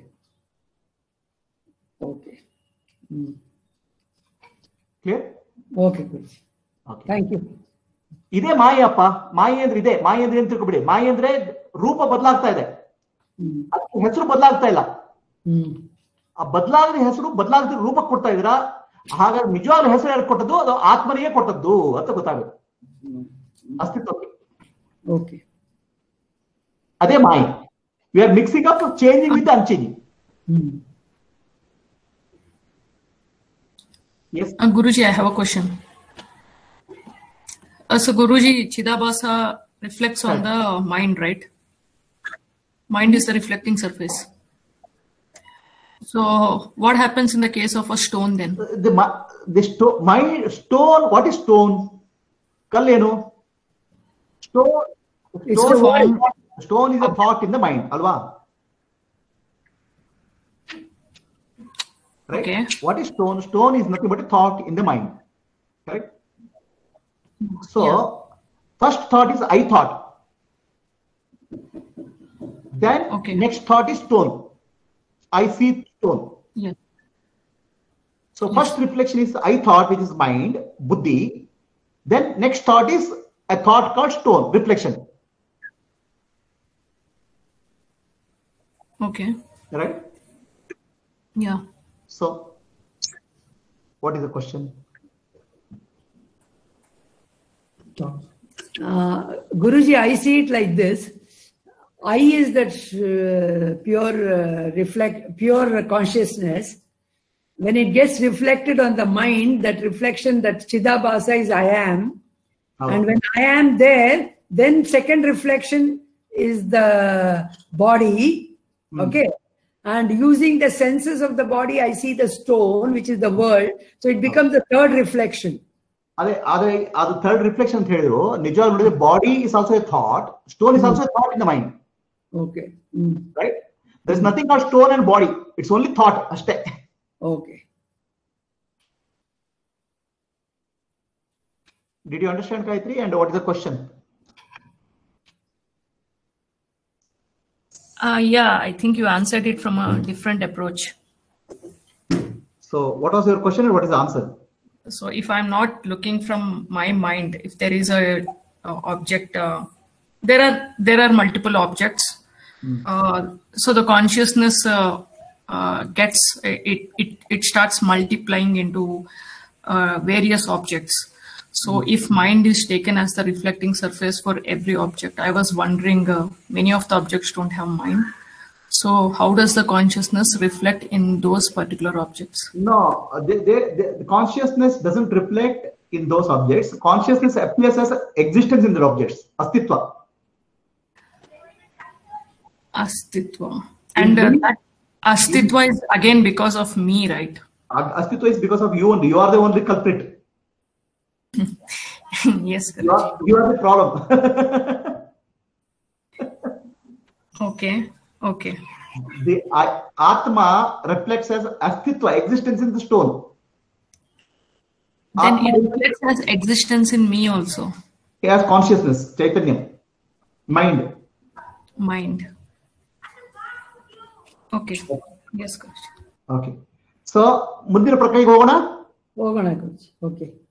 okay hmm clear okay Guruji okay thank you ಇದೇ ಮಾಯೆ ಅಪ್ಪ ಮಾಯೆ ಅಂದ್ರೆ ಇದೆ ಮಾಯೆ ಅಂದ್ರೆ ಏನ್ ತಿಳ್ಕೊಬಿಡಿ ಮಾಯೆ ಅಂದ್ರೆ ರೂಪ ಬದಲಾಗ್ತಾ ಇದೆ ಹ್ಮ್ ಅದಕ್ಕೆ ಹೆಸರು ಬದಲಾಗ್ತಾ ಇಲ್ಲ ಹ್ಮ್ ಆ ಬದಲಾಗದ ಹೆಸರು ಬದಲಾಗದ ರೂಪ ಕೊಡ್ತಾ ಇದ್ದೀರಾ ಹಾಗಾಗಿ ನಿಜವಾದ ಹೆಸರು ಯಾರು ಕೊಟ್ಟದ್ದು ಅದು ಆತ್ಮನಿಗೆ ಕೊಟ್ಟದ್ದು ಅಂತ ಗೊತ್ತಾಗುತ್ತೆ ಅಸ್ತಿತ್ವಕ್ಕೆ ಓಕೆ ಅದೇ ಮಾಯೆ we are mixing up changing with unchanging hmm yes Uh, Guruji, I have a question. Uh, so, Guruji, Chidabhasa reflects on the mind, right? Mind is the reflecting surface. So, what happens in the case of a stone then? The the ಸ್ಟೋ my stone what is stone ಕಲ್ಲೇನು stone It's the stone stone is a thought in the mind ಅಲ್ವಾ right Okay. what is stone stone is nothing but a thought in the mind correct so Yeah. first thought is i thought then Okay. next thought is stone i see stone Yes. so first reflection is I thought, which is mind, buddhi. Then next thought is a thought called stone, reflection. Okay. Right? Yeah. So, what is the question? Uh, Guruji, I see it like this. I is that uh, pure uh, reflect, pure consciousness. When it gets reflected on the mind, that reflection, that Chidabhasa is I am. Oh. And when I am there, then second reflection is the body. Okay. And using the senses of the body, I see the stone, which is the world. So it becomes the third reflection. ಅದೇ ಅದೇ ಅದು third reflection ಅಂತ ಹೇಳಿದ್ರು ನಿಜವಾಗಿ ನೋಡಿದ್ರೆ body is also a thought stone is also thought in the mind Okay. Mm. Right there is nothing call stone and body it's only thought ಅಷ್ಟೇ Okay. Did you understand Gayatri and what is the question Uh, yeah, I think you answered it from a different approach. So what was your question and what is answer So if I'm not looking from my mind, if there is a, a object, uh, there are there are multiple objects. Uh, so the consciousness uh, uh, gets it, it it starts multiplying into uh, various objects. So if mind is taken as the reflecting surface for every object, I was wondering uh, many of the objects don't have mind. So how does the consciousness reflect in those particular objects? No, they, they, they, the consciousness doesn't reflect in those objects. Consciousness appears as existence in the objects. Astitva. Astitva. And uh, that Astitva is again because of me, right? Ag- Astitva is because of you only. You are the only culprit. yes. You are, you are the problem. Okay. Okay. the I- Atma reflects as Astitva, existence in the stone. Then Atma it reflects as existence in me also. has consciousness, Chaitanya, mind. Mind. Okay. Yes, Kash. Okay so ಮುಂದಿನ ಪ್ರಕ್ರಿಯೆಗೆ ಹೋಗೋಣ ಹೋಗೋಣ ಗುರುಜಿ okay